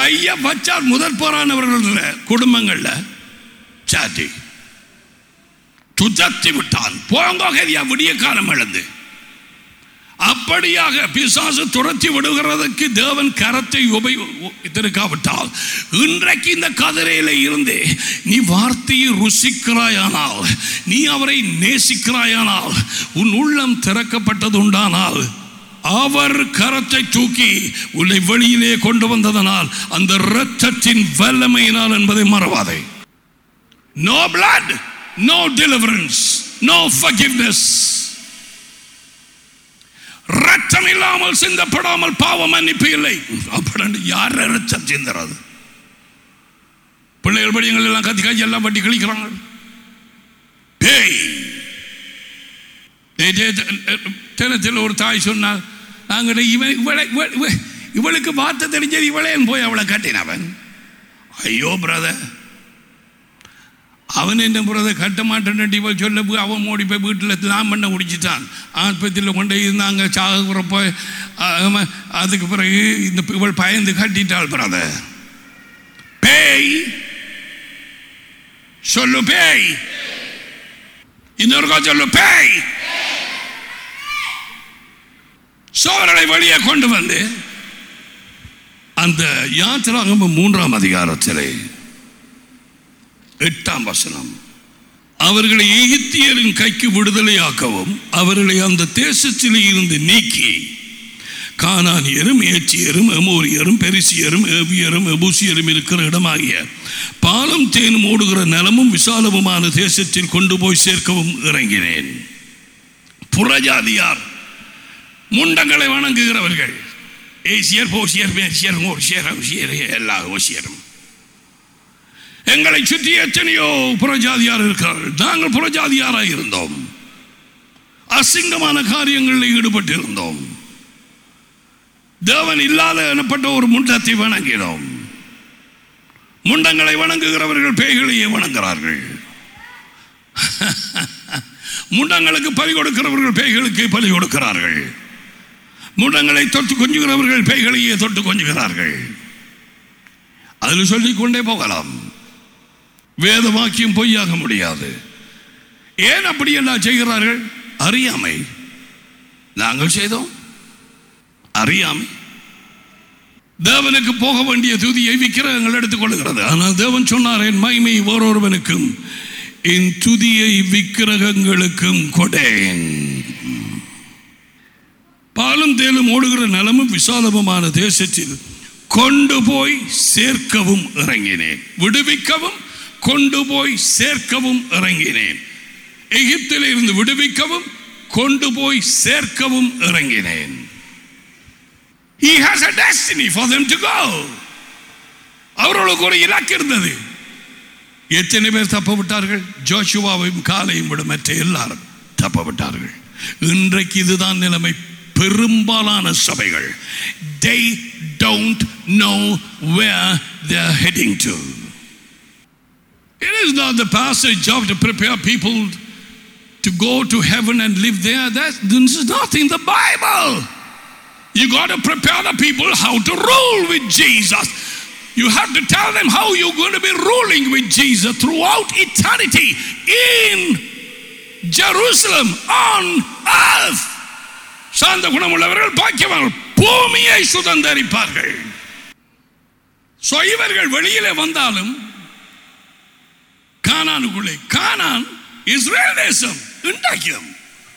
கைய வச்சால் முதல் போரானவர்கள் குடும்பங்கள்ல சாட்டி துச்சத்தி விட்டான் போங்க கதியா விடிய காலம் இழந்து அப்படியாக பிசாசு துரத்தி விடுகிறதுக்கு தேவன் கரத்தை உபயோகித்திருக்காவிட்டால் இன்றைக்கு இந்த கதிரையில இருந்து நீ வார்த்தையை ருசிக்கிறாயானால் நீ அவரை நேசிக்கிறாயானால் உன் உள்ளம் திறக்கப்பட்டது உண்டானால் அவர் கரத்தை தூக்கி உன்னை வெளியிலே கொண்டு வந்ததனால் அந்த இரத்தத்தின் வல்லமையினால் என்பதை மறவாதே no blood no deliverance no forgiveness ரத்தம் இல்லாமல் சிந்தப்படாமல் பாவ மன்னிப்பு இல்லை அப்படி யார் ரத்தம் சிந்துறது பிள்ளைகள் படியங்கள் எல்லாம் கத்தி காய்ச்சி எல்லாம் வட்டி கழிக்கிறாங்க பேய் தினத்தில் ஒரு தாய் சொன்னார் நாங்கள் இவன் இவளை இவ- இவ- இவளுக்கு வார்த்தை தெரிஞ்சது இவளேன் போய் அவளை கட்டினவன் ஐயோ பிரதர் அவன் என்ன புறதை கட்ட மாட்டேன் இவள் சொல்ல போய் அவன் ஓடி போய் வீட்டில் நான் பண்ண குடிச்சிட்டான் ஆஸ்பத்திரியில் கொண்டு போய் இருந்தாங்க சாகுறப்போ அவன் அதுக்கு பிறகு இந்த இவள் பயந்து கட்டிட்டாள் பிரதர் பேய் சொல்லு பேய் இன்னொருக்கா சொல்லு பேய் சோழரை வெளியே கொண்டு வந்து அந்த யாத்திராகம மூன்றாம் அதிகாரத்திலே எட்டாம் வசனம் அவர்களை எகிப்தியரின் கைக்கு விடுதலையாக்கவும் அவர்களை அந்த தேசத்திலே இருந்து நீக்கி கானானியரும் ஏச்சியரும் எமோரியரும் பெரிசியரும் ஏவியரும் எபூசியரும் இருக்கிற இடமாகிய பாலம் தேனும் ஓடுகிற நிலமும் விசாலமுமான தேசத்தில் கொண்டு போய் சேர்க்கவும் இறங்கினேன் புறஜாதியார் முண்டங்களை வணங்குகிறவர்கள் ஏசியர் போசியர் மேசியர் ஓசியர் அவசியர் எல்லா ஓசியரும் எங்களை சுற்றி எத்தனையோ புறஜாதியார் இருக்கிறார்கள் நாங்கள் புறஜாதியாராக இருந்தோம் அசிங்கமான காரியங்களில் ஈடுபட்டிருந்தோம் தேவன் இல்லாத எனப்பட்ட ஒரு முண்டத்தை வணங்கினோம் முண்டங்களை வணங்குகிறவர்கள் பேய்களையே வணங்குகிறார்கள் முண்டங்களுக்கு பலி கொடுக்கிறவர்கள் பேய்களுக்கு பலி கொடுக்கிறார்கள் முண்டங்களை தொட்டு கொஞ்சுகிறவர்கள் பேய்களையே தொட்டு கொஞ்சுகிறார்கள் அதில் சொல்லிக் கொண்டே போகலாம் வேத வாக்கியம் பொய்யாக முடியாது ஏன் அப்படி எல்லாம் செய்கிறார்கள் அறியாமை நாங்கள் செய்தோம் அறியாமை தேவனுக்கு போக வேண்டிய துதியை விக்கிரகங்கள் எடுத்துக் கொள்கிறது ஆனால் தேவன் சொன்னார் என் மகிமை ஓரொருவனுக்கும் என் துதியை விக்கிரகங்களுக்கும் கொடேன் பாலும் தேலும் ஓடுகிற நிலமும் விசாலமுமான தேசத்தில் கொண்டு போய் சேர்க்கவும் இறங்கினேன் விடுவிக்கவும் கொண்டு போய் சேர்க்கவும் இறங்கினேன் எகிப்தில் இருந்து விடுவிக்கவும் கொண்டு போய் சேர்க்கவும் இறங்கினேன் He has a destiny for them to go. அவர்களுக்கு ஒரு இலக்கு இருந்தது எத்தனை பேர் தப்ப விட்டார்கள் ஜோஷுவாவையும் காலையும் விட மற்ற எல்லாரும் தப்ப விட்டார்கள் இன்றைக்கு இதுதான் நிலைமை பெரும்பாலான சபைகள் they don't know where they are heading to it is not the pastor's job to prepare people to go to heaven and live there that this is not in the bible you got to prepare the people how to rule with jesus you have to tell them how you're going to be ruling with jesus throughout eternity in jerusalem on earth சார்ந்த குணமுள்ளவர்கள் பாக்கியவான்கள் பூமியை சுதந்தரிப்பார்கள் So, இவர்கள் வெளியிலே வந்தாலும் கானானுக்குள்ளே கானான் Israel தேசம் உண்டாக்கியம்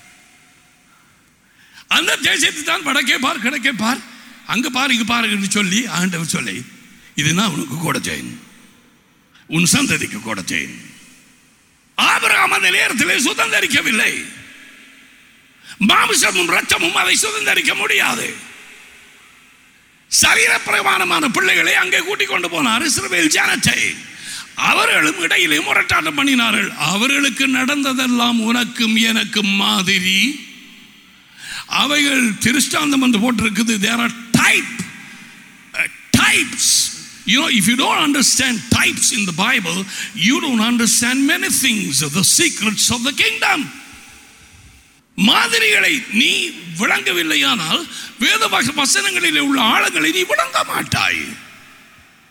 அந்த தேசத்தை தான் வடக்கே பார் கிழக்கே பார் அங்க பார் இங்க பாரு என்று சொல்லி ஆண்டவர் சொல்லி இது நான் உனக்கு கொடுத்தேன் உன் சந்ததிக்கு கொடுத்தேன் ஆபிரகாம் அந்த நேரத்திலே சுதந்தரிக்கவில்லை மாமிசமும் ரத்தமும் அதை சுதந்தரிக்க முடியாது சரீரப்பிரமாணமான பிள்ளைகளை அங்கே கூட்டிக் கொண்டு போனார் இஸ்ரவேல் ஜனத்தை அவர்களும் இடையிலே முரட்டாட்டம் பண்ணினார்கள் அவர்களுக்கு நடந்ததெல்லாம் உனக்கும் எனக்கும் மாதிரி அவைகள் திருஷ்டாந்தம் என்று போட்டிருக்குது there are type types You know, if you don't understand types in the Bible, you don't understand many things of the secrets of the kingdom. மாதிரிகளை நீ விளங்கவில்லையானால் வேத வச- வசனங்களிலே உள்ள ஆழங்களை நீ விளங்க மாட்டாய்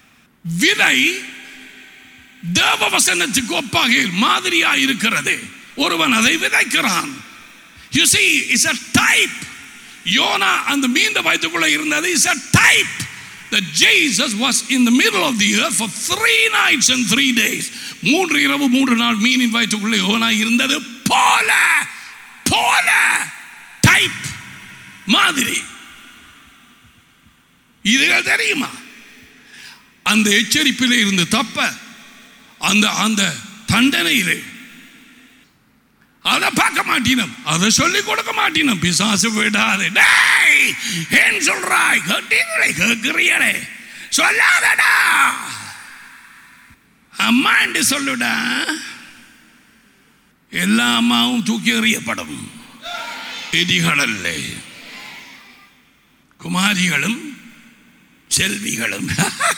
விதை தேவ வசனத்துக்கு ஒப்பாக மாதிரியா இருக்கிறது ஒருவன் அதை விதைக்கிறான் you see it's a type யோனா அந்த மீந்த வயிற்றுக்குள்ள இருந்தது is a type that Jesus was in the middle of the earth for three nights and three days மூன்று இரவு மூன்று நாள் மீனின் வயிற்றுக்குள்ள யோனா இருந்தது போல போல டைப் மாதிரி இதுகள் தெரியுமா அந்த எச்சரிப்பிலே இருந்து தப்ப அந்த அந்த தண்டனையிலே அதை பார்க்க மாட்டினோம் அதை சொல்லி கொடுக்க மாட்டினோம் பிசாசு விடாது டேய் ஏன் சொல்றாய் கேட்டீங்களே கேட்கிறீங்களே சொல்லாதடா அம்மா என்று சொல்லுடா எல்லா அம்மாவும் தூக்கி எறியப்படும் இடிகளல்ல குமாரிகளும் செல்விகளும்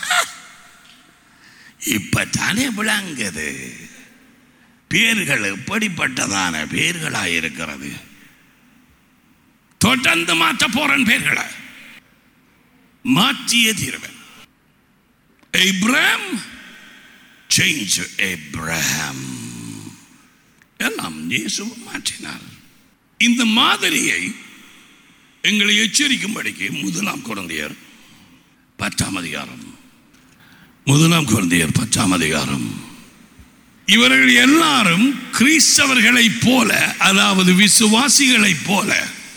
இப்பத்தானே விளங்குது பேர்கள் எப்படிப்பட்டதான பேர்களாக இருக்கிறது தொடர்ந்து மாற்ற போறன் பேர்களை மாற்றிய தீர்வன் Abraham change Abraham எல்லாம் இயேசுவும் மாற்றினார் இந்த மாதிரியை எங்களை எச்சரிக்கும்படிக்கு முதலாம் குழந்தையர் பத்தாம் அதிகாரம் முதலாம் குழந்தையர் பத்தாம் அதிகாரம் இவர்கள் எல்லாரும் கிறிஸ்தவர்களைப் போல அதாவது விசுவாசிகளைப் போல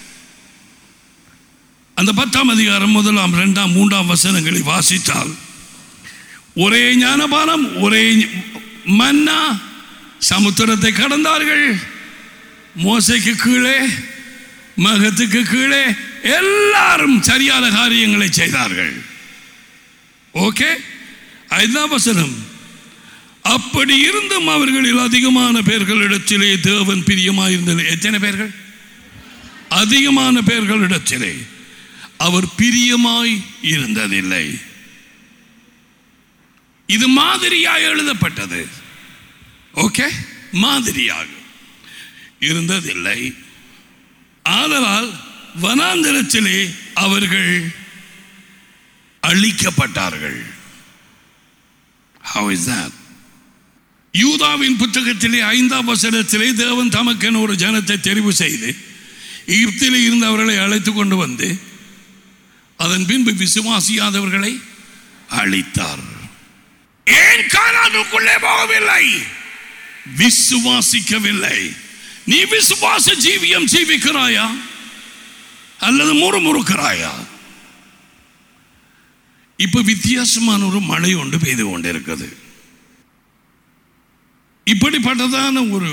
அந்த பத்தாம் அதிகாரம் முதலாம் இரண்டாம் மூன்றாம் வசனங்களை வாசித்தால் ஒரே ஞானபானம் ஒரே மன்னா சமுத்திரத்தை கடந்தார்கள் மோசைக்கு கீழே மகத்துக்கு கீழே எல்லாரும் சரியான காரியங்களை செய்தார்கள் ஓகே ஐந்தாம் வசனம் அப்படி இருந்தும் அவர்களில் அதிகமான பேர்களிடத்திலே தேவன் பிரியமாயிருந்தது எத்தனை பேர்கள் அதிகமான பேர்களிடத்திலே அவர் பிரியமாய் இருந்ததில்லை இது மாதிரியாக எழுதப்பட்டது ஓகே மாதிரியாக இருந்ததில்லை ஆதலால் வனாந்தரத்திலே அவர்கள் அழிக்கப்பட்டார்கள் How is that? யூதாவின் புத்தகத்திலே ஐந்தாம் வசனத்திலே தேவன் தமக்கென ஒரு ஜனத்தை தெரிவு செய்து எகிப்திலே இருந்து அவர்களை அழைத்து கொண்டு வந்து அதன் பின்பு விசுவாசியாதவர்களை அழித்தார் ஏன் காலானுக்குள்ளே போகவில்லை விசுவாசிக்கவில்லை நீ விசுவாச ஜீவியம் ஜீவிக்கிறாயா அல்லது முறுமுறுக்கிறாயா இப்ப வித்தியாசமான ஒரு மழை ஒன்று பெய்து கொண்டிருக்குது இப்படிப்பட்டதான ஒரு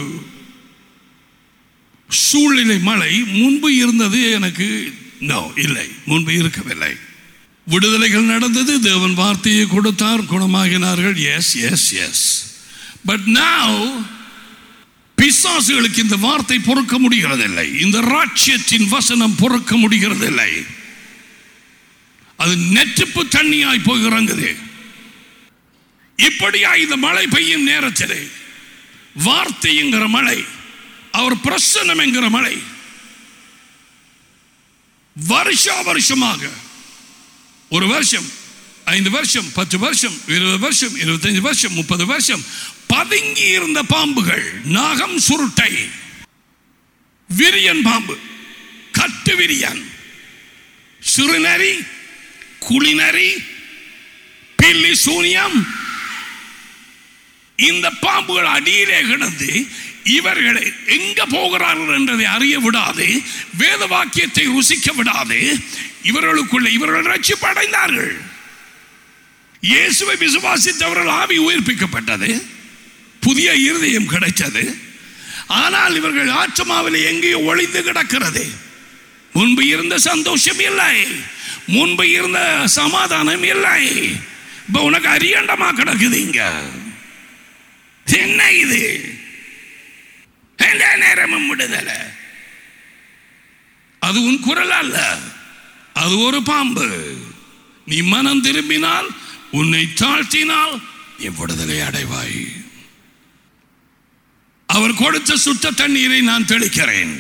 சூழ்நிலை மழை முன்பு இருந்தது எனக்கு நோ இல்லை முன்பு இருக்கவில்லை விடுதலைகள் நடந்தது தேவன் வார்த்தையை கொடுத்தார் குணமாகினார்கள் yes yes yes but now பிசாசுகளுக்கு இந்த வார்த்தை பொறுக்க முடிகிறதில்லை இந்த ராட்சியத்தின் வசனம் பொறுக்க முடிகிறதில்லை அது நெற்றுப்பு தண்ணியாய் போய் இறங்குது இப்படியா இந்த மழை பெய்யும் நேரத்திலே வார்த்தைங்கிற மழை அவர் பிரசன்னம் என்கிற மழை வருஷா வருஷமாக ஒரு வருஷம் ஐந்து வருஷம் பத்து வருஷம் இருபது வருஷம் இருபத்தஞ்சு வருஷம் முப்பது வருஷம் பதுங்கி இருந்த பாம்புகள் நாகம் சுருட்டை விரியன் பாம்பு கட்டு விரியன் சிறுநரி குளிநரி பில்லி சூனியம் இந்த பாம்புகள் அடியிலே கிடந்து இவர்களை எங்க போகிறார்கள் என்றதை அறிய விடாது வேத வாக்கியத்தை ருசிக்க விடாது இவர்களுக்குள்ள இவர்கள் ரட்சிப்பு அடைந்தார்கள் இயேசுவை விசுவாசித்தவர்கள் ஆவி உயிர்ப்பிக்கப்பட்டது புதிய இருதயம் கிடைத்தது ஆனால் இவர்கள் ஆத்மாவில் எங்கேயோ ஒளிந்து கிடக்கிறது முன்பு இருந்த சந்தோஷம் இல்லை முன்பு இருந்த சமாதானம் இல்லை இப்ப உனக்கு அரியண்டமா கிடக்குது இங்க என்ன இது எல்லா நேரமும் விடுதலை அது உன் குரல் அல்ல அது ஒரு பாம்பு நீ மனம் திரும்பினால் உன்னை தாழ்த்தினால் நீ விடுதலை அடைவாய் அவர் கொடுத்த சுத்த தண்ணீரை நான் தெளிக்கிறேன்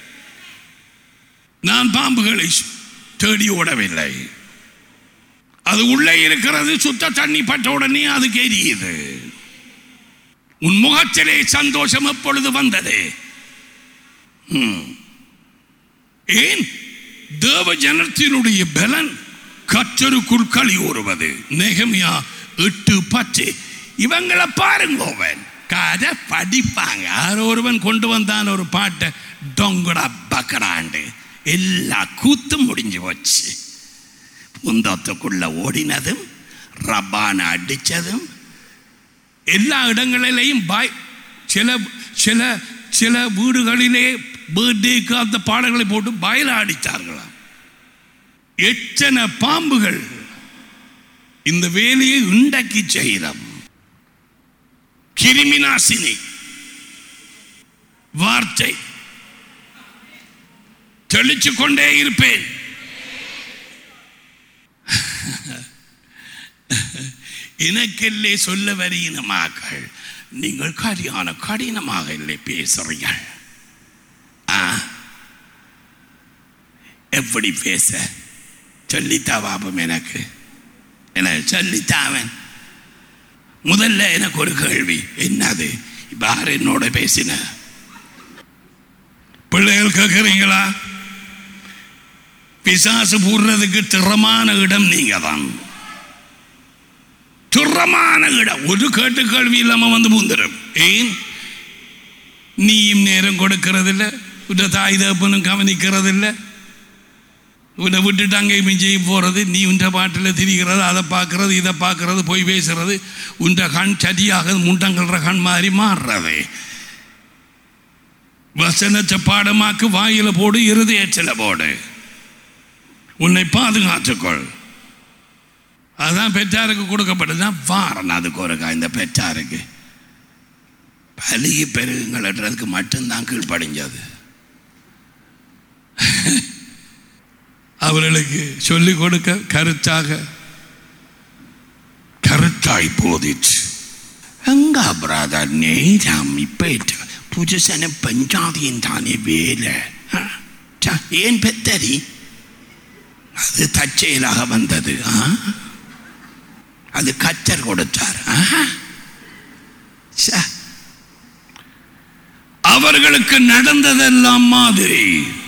நான் பாம்புகளை தேடி ஓடவில்லை அது உள்ளே இருக்கிறது சுத்த தண்ணி பட்ட உடனே அதுக்கு எரியுது உன் முகத்திலே சந்தோஷம் எப்பொழுது வந்தது ம். ஏன் தேவ ஜனத்தினுடைய பலன் கற்றருக்குள் களி ஊறுவது நெகமியா எட்டு பத்து இவங்களை பாருங்க அவன் கதை படிப்பாங்க யாரோ ஒருவன் கொண்டு வந்தான் ஒரு பாட்டை டொங்கடா பக்கராண்டு எல்லா கூத்தும் முடிஞ்சு போச்சு புந்தத்துக்குள்ள ஓடினதும் ரப்பான அடிச்சதும் எல்லா இடங்களிலேயும் பாய் சில சில சில வீடுகளிலே பர்த்டேக்கு அந்த பாடல்களை போட்டு பாயில அடித்தார்களாம் எத்தனை பாம்புகள் இந்த வேலையை உண்டாக்கி செய்தம் கிருமிநாசினி வார்த்தை தெளிச்சு கொண்டே இருப்பேன் எனக்கெல்லே சொல்ல வருகினமாக்கள் நீங்கள் கரியான கடினமாக இல்லை பேசுறீர்கள் ஆ எப்படி பேச சொல்லித்தா பாப்பம் எனக்கு எனக்கு சொல்லித்தாவன் முதல்ல எனக்கு ஒரு கேள்வி என்னது இப்ப யார் என்னோட பேசின பிள்ளைகள் கேட்குறீங்களா பிசாசு போடுறதுக்கு திறமான இடம் நீங்க தான் திறமான இடம் ஒரு கேட்டு கேள்வி இல்லாம வந்து பூந்துடும் ஏன் நீயும் நேரம் கொடுக்கறதில்ல உன்னை தாய் தகப்பனும் கவனிக்கிறதில்ல உன்னை விட்டுட்டு அங்கே மிஞ்சி போகிறது நீ உன்ற பாட்டில் திரிகிறது அதை பார்க்கறது இதை பார்க்கறது போய் பேசுறது உன்ற கண் சரியாக முண்டங்கள்ற கண் மாதிரி மாறுறது வசனத்தை பாடமாக்கு வாயில போடு இருதயத்தில் போடு உன்னை பாதுகாத்துக்கொள் அதான் பெற்றாருக்கு கொடுக்கப்பட்டதுதான் வாரன் அதுக்கு ஒரு இந்த பெற்றாருக்கு பலிய பெருகுங்கள்ன்றதுக்கு மட்டும்தான் கீழ்ப்படிஞ்சது அவர்களுக்கு சொல்லிக் கொடுக்க கருத்தாக கருத்தாய் போதிச்சு எங்க பிரதர் நேரம் இப்ப புதுசன பஞ்சாதியின் தானே வேலை ஆ? ச, ஏன் பெத்தரி அது தற்செயலாக வந்தது ஆ? அது கத்தர் கொடுத்தார் ஆ? ச. அவர்களுக்கு நடந்ததெல்லாம் மாதிரி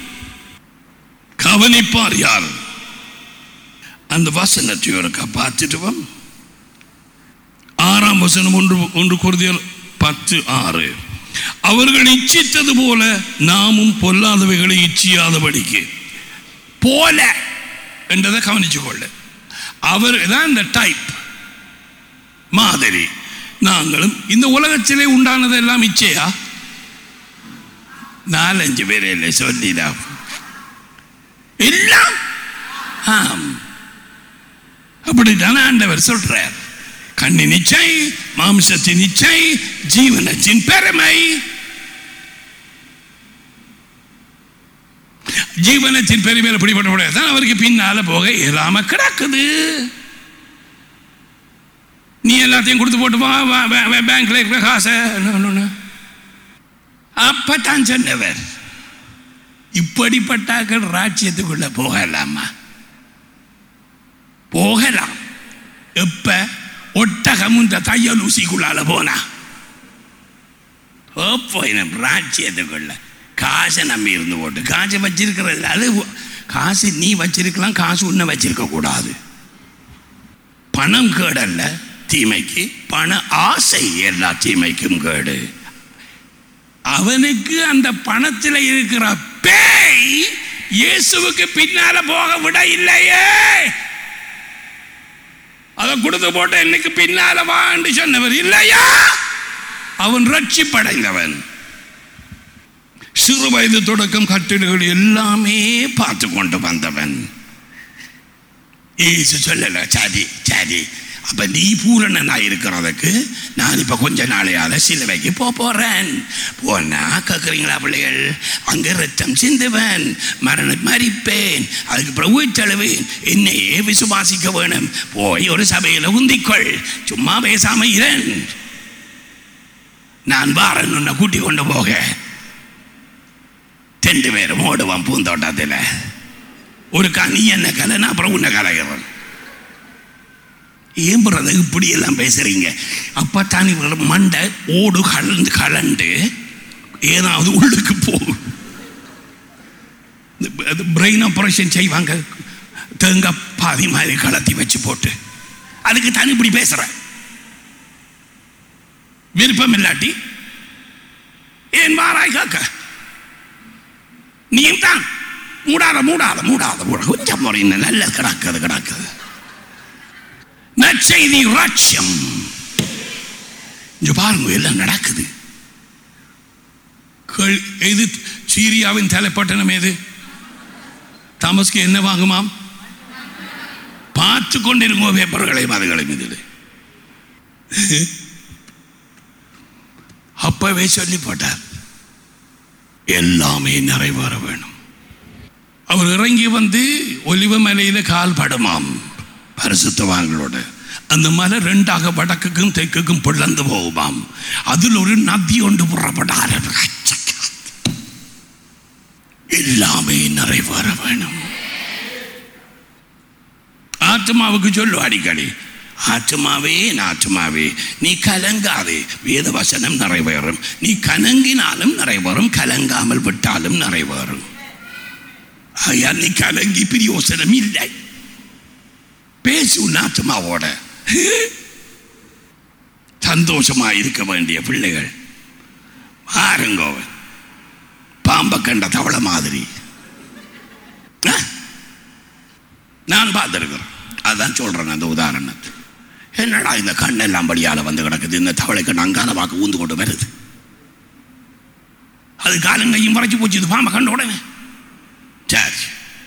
கவனிப்பார் யார் அந்த வசனத்தை ஒருக்கா பார்த்துட்டு ஆறாம் வசனம் ஒன்று ஒன்று குருதியல் பத்து ஆறு அவர்கள் இச்சித்தது போல நாமும் பொல்லாதவைகளை இச்சியாதபடிக்கு போல என்றதை கவனிச்சு கொள்ள அவர் தான் இந்த டைப் மாதிரி நாங்களும் இந்த உலகத்திலே உண்டானது எல்லாம் இச்சையா நாலஞ்சு பேர் இல்லை சொல்லிதான் எல்லாம் ஆம் அப்படித்தான் ஆண்டவர் சொல்றார் கண்ணின் இச்சை மாம்சத்தின் இச்சை ஜீவனத்தின் பெருமை ஜீவனத்தின் பெருமையில் பிடிபட்ட தான் அவருக்கு பின்னால போக இயலாம கிடக்குது நீ எல்லாத்தையும் கொடுத்து போட்டு வா வா- வா- வா- பேங்க்ல இருக்கிற காசை அப்பதான் சொன்னவர் இப்படிப்பட்டாக்கள் ராஜ்யத்துக்குள்ள போகலாமா போகலாம் எப்ப ஒட்டகம் இந்த தையல் ஊசிக்குள்ளால போனா போயினம் ராஜ்யத்துக்குள்ள காசை நம்பி இருந்து போட்டு காசை வச்சிருக்கிறது அது காசு நீ வச்சிருக்கலாம் காசு உன்னை வச்சிருக்க கூடாது பணம் கேடல்ல தீமைக்கு பண ஆசை எல்லா தீமைக்கும் கேடு அவனுக்கு அந்த பணத்தில் இருக்கிற பேய் இயேசுவுக்கு பின்னால போக விட இல்லையே அதை கொடுத்து போட்டு இன்னைக்கு பின்னால வாண்டு சொன்னவர் இல்லையா அவன் ரட்சிப்படைந்தவன் சிறு வயது தொடக்கம் கட்டிடங்கள் எல்லாமே பார்த்து கொண்டு வந்தவன் ஏசு சொல்லல சரி சரி அப்ப நீ பூரணனா இருக்கிறதுக்கு நான் இப்ப கொஞ்ச நாளையால சிலுவைக்கு போக போறேன் போனா கேக்குறீங்களா பிள்ளைகள் அங்க ரத்தம் சிந்துவேன் மரண மறிப்பேன் அதுக்கு பிரபு தழுவேன் என்னையே விசுவாசிக்க வேணும் போய் ஒரு சபையில உந்திக்கொள் சும்மா பேசாம இரன் நான் வாரன் உன்னை கூட்டி கொண்டு போக ரெண்டு பேரும் ஓடுவான் பூந்தோட்டத்தில் ஒரு நீ என்ன கலைன்னா அப்புறம் உன்னை கலைகிறவன் ஏன் பிரதர் இப்படி எல்லாம் பேசுறீங்க அப்போ தான் இவரோட மண்டை ஓடு கலந்து கலண்டு ஏதாவது உள்ளுக்கு போகும் பிரெயின் ஆப்ரேஷன் செய்வாங்க தேங்காய் பாதி மாதிரி கலத்தி வச்சு போட்டு அதுக்கு தான் இப்படி பேசுறேன் விருப்பம் இல்லாட்டி ஏன் மாறாய் காக்க நீயும் தான் மூடாத மூடாத மூடாத மூட கொஞ்சம் முறை நல்ல கிடக்குது கிடக்குது நற்செய்தி ராட்சியம் இங்க பாருங்க எல்லாம் நடக்குது கேள்- எது சீரியாவின் தலைப்பட்டணம் எது தமஸ்கு என்ன வாங்குமாம் பார்த்து கொண்டிருங்க பேப்பர்களையும் அதுகளையும் இதில் அப்பவே சொல்லி போட்டார் எல்லாமே நிறைவேற வேணும் அவர் இறங்கி வந்து ஒலிவ மலையில கால் படுமாம் பரிசுத்தவான்களோட அந்த மலை ரெண்டாக வடக்குக்கும் தெற்குக்கும் பிளந்து போகுமாம் அதில் ஒரு நதி ஒன்று புறப்பட ஆரம்பிக்க எல்லாமே நிறைவேற வேணும் ஆத்மாவுக்கு சொல்லு அடிக்கடி ஆத்மாவே என் ஆத்மாவே நீ கலங்காதே வேத வசனம் நிறைவேறும் நீ கலங்கினாலும் நிறைவேறும் கலங்காமல் விட்டாலும் நிறைவேறும் ஐயா நீ கலங்கி பிரியோசனம் இல்லை பேசு உன் ஆத்மாவோட சந்தோஷமா இருக்க வேண்டிய பிள்ளைகள் பாருங்க பாம்பை கண்ட தவளை மாதிரி ஆ? நான் பார்த்துருக்கிறேன் அதான் சொல்றேன் அந்த உதாரணத்தை என்னடா இந்த கண்ணெல்லாம் படியால வந்து கிடக்குது இந்த தவளைக்கு நங்கால வாக்கு ஊந்து கொண்டு வருது அது காலங்கையும் மறைச்சு போச்சு இது பாம்பை கண்ட உடனே சரி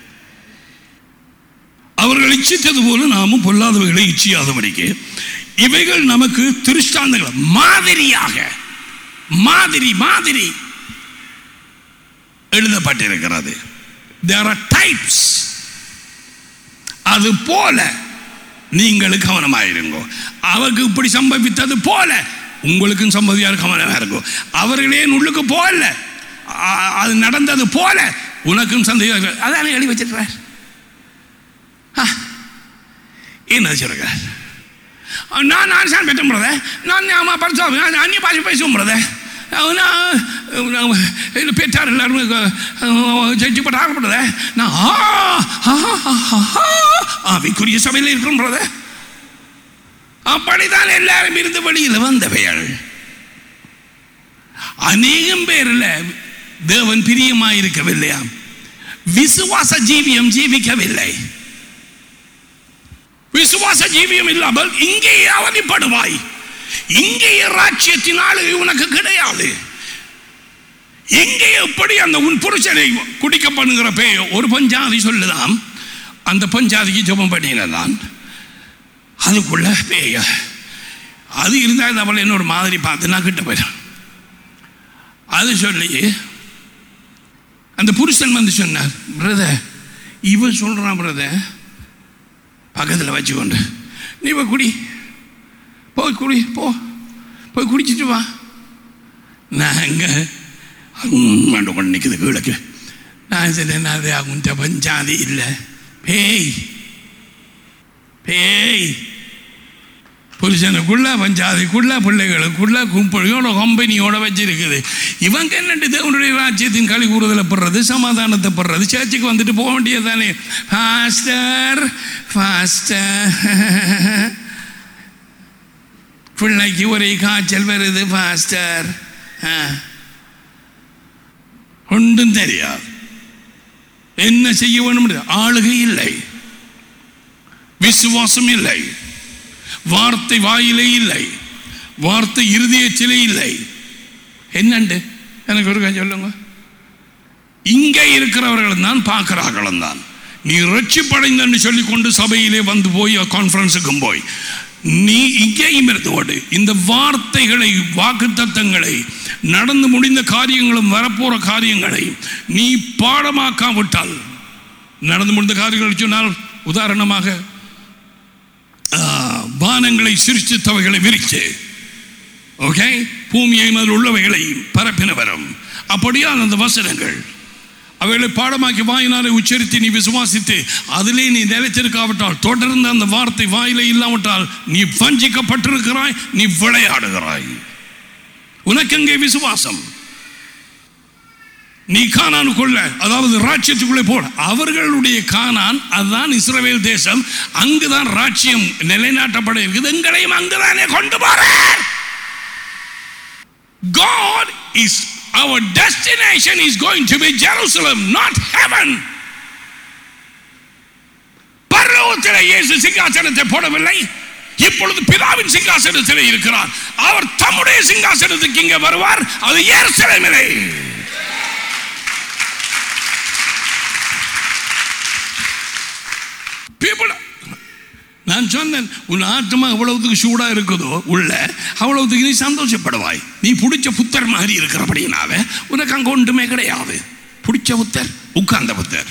அவர்கள் இச்சித்தது போல நாமும் பொல்லாதவைகளை இச்சியாதபடிக்கு இவைகள் நமக்கு திருஷ்டாந்தங்கள் மாதிரியாக மாதிரி மாதிரி எழுதப்பட்டிருக்கிறது தேர் ஆர் டைப்ஸ் அது போல நீங்கள் கவனமாயிருங்கோ அவருக்கு இப்படி சம்பவித்தது போல உங்களுக்கும் சம்பதியார் கவனமாக இருக்கும் அவர்களே உள்ளுக்கு போல அ- அது நடந்தது போல உனக்கும் சந்தேகம் அதானே எழுதி வச்சிருக்கிறார் ஆ, என்ன வச்சிருக்கார் நான் நான் சார் பெற்ற முறத நான் ஆமா படித்தோம் நான் அந்நிய பாஷை பேசுவோம் முறத பெற்றார் எல்லாரும் ஜட்ஜி பட்ட ஆகப்படுறத நான் ஆ, ஆ, ஆ, ஆ, ஆ, ஆவிக்குரிய சபையில் இருக்கிறோம் brother. அப்படித்தான் எல்லாரும் இருந்து வெளியில் வந்தவைகள் அநேகம் பேர்ல தேவன் பிரியமாயிருக்கவில்லையா விசுவாச ஜீவியம் ஜீவிக்கவில்லை விசுவாச ஜீவியம் இல்லாமல் இங்கே அவதிப்படுவாய் இங்கே ராட்சியத்தின் ஆளுகை உனக்கு கிடையாது எங்கே எப்படி அந்த உன் புருஷனை குடிக்க பண்ணுகிற பேயோ ஒரு பஞ்சாதி சொல்லுதான் அந்த பஞ்சாதிக்கு ஜெபம் பண்ணினதான் அதுக்குள்ள பேய அது இருந்தால் அவள் என்னோட மாதிரி பார்த்து நான் கிட்ட போயிடும் அது சொல்லி அந்த புருஷன் வந்து சொன்னார் பிரதர் இவன் சொல்றான் பிரதர் பக்கத்தில் வச்சுக்கொண்டு நீ போய் குடி போய் குடி போ போய் குடிச்சிட்டு வா நாங்க மண்டு கொண்டு நிற்குது கீழக்கு நான் சொன்னேன் அது அவன்கிட்ட பஞ்சாதி இல்லை பேய் பேய் புருஷனுக்குள்ள பஞ்சாதிக்குள்ள பிள்ளைகளுக்குள்ள கும்பலியோட கம்பெனியோட வச்சிருக்குது இவங்க என்னட்டு தேவனுடைய ராஜ்யத்தின் களி கூறுதலை படுறது சமாதானத்தை படுறது சர்ச்சுக்கு வந்துட்டு போக வேண்டியது தானே ஃபாஸ்டர் ஃபாஸ்டர் பிள்ளைக்கு ஒரே காய்ச்சல் வருது ஃபாஸ்டர் ஒன்றும் தெரியாது என்ன செய்ய வேண்டும் ஆளுகை இல்லை விசுவாசம் இல்லை வார்த்தை வாயிலே இல்லை வார்த்தை இருதயத்திலே இல்லை என்னண்டு எனக்கு ஒரு சொல்லுங்க இங்கே இருக்கிறவர்கள் தான் பார்க்கிறார்களும் தான் நீ ரட்சிப்படைந்தன்னு சொல்லிக்கொண்டு சபையிலே வந்து போய் கான்ஃபரன்ஸுக்கும் போய் நீ இங்கேயும் இருந்து கொண்டு இந்த வார்த்தைகளை வாக்குத்தத்தங்களை நடந்து முடிந்த காரியங்களும் வரப்போற காரியங்களை நீ பாடமாக்காவிட்டால் நடந்து முடிந்த காரியங்கள் சொன்னால் உதாரணமாக ஆ, வானங்களை சிருஷ்டித்தவைகளை விரித்து ஓகே பூமியை மேல் உள்ளவைகளை பரப்பினவரும் அப்படியான அந்த வசனங்கள் அவைகளை பாடமாக்கி வாயினாலே உச்சரித்து நீ விசுவாசித்து அதிலே நீ நிலைத்திருக்காவிட்டால் தொடர்ந்து அந்த வார்த்தை வாயிலே இல்லாவிட்டால் நீ வஞ்சிக்கப்பட்டிருக்கிறாய் நீ விளையாடுகிறாய் உனக்கெங்கே விசுவாசம் நீ கானானுக்குள்ள அதாவது ராஜ்யத்துக்குள்ளே போட அவர்களுடைய கானான் அதுதான் இஸ்ரவேல் தேசம் அங்குதான் ராஜ்யம் நிலைநாட்டப்பட இருக்குது எங்களையும் அங்குதானே கொண்டு போறார் God is our destination is going to be Jerusalem not heaven பரலோகத்திலே இயேசு சிங்காசனத்தை போடவில்லை இப்பொழுது பிதாவின் சிங்காசனத்திலே இருக்கிறார் அவர் தம்முடைய சிங்காசனத்துக்கு இங்கே வருவார் அது எருசலேமிலே people நான் சொன்னேன் உன் ஆத்மா எவ்வளவுக்கு சூடா இருக்குதோ உள்ள அவ்வளவுக்கு நீ சந்தோஷப்படுவாய் நீ பிடிச்ச புத்தர் மாதிரி இருக்கிறபடினால உனக்கு அங்க ஒன்றுமே கிடையாது பிடிச்ச புத்தர் உட்கார்ந்த புத்தர்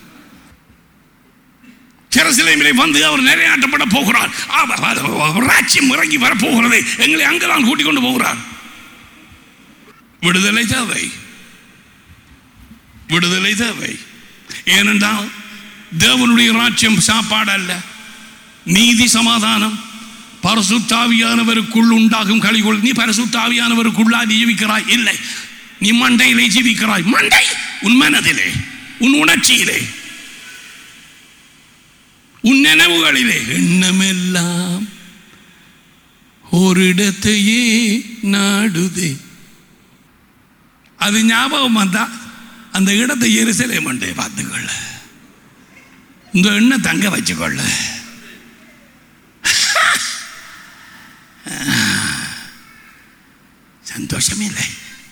ஜெருசலேமிலே வந்து அவர் நிறையாட்டப்பட போகிறார் அவர் அவர் ராஜ்யம் இறங்கி வரப்போகிறது எங்களை அங்கதான் கூட்டிக் கொண்டு போகிறார் விடுதலை தேவை விடுதலை தேவை ஏனென்றால் தேவனுடைய ராஜ்யம் சாப்பாடு அல்ல நீதி சமாதானம் பரசுத்தாவியானவருக்குள் உண்டாகும் கலிகொள் நீ பரசுத்தாவியானவருக்குள்ளா ஜீவிக்கிறாய் இல்லை நீ மண்டையிலே ஜீவிக்கிறாய் மண்டை உன் மனதிலே உன் உணர்ச்சியிலே உன் நினைவுகளிலே எண்ணமெல்லாம் ஒரு இடத்தையே நாடுதே அது ஞாபகம் வந்தா அந்த இடத்தை எரிசலே மண்டே பார்த்துக்கொள்ள இந்த எண்ணெய் தங்க வச்சுக்கொள்ள சந்தோஷமே இல்லை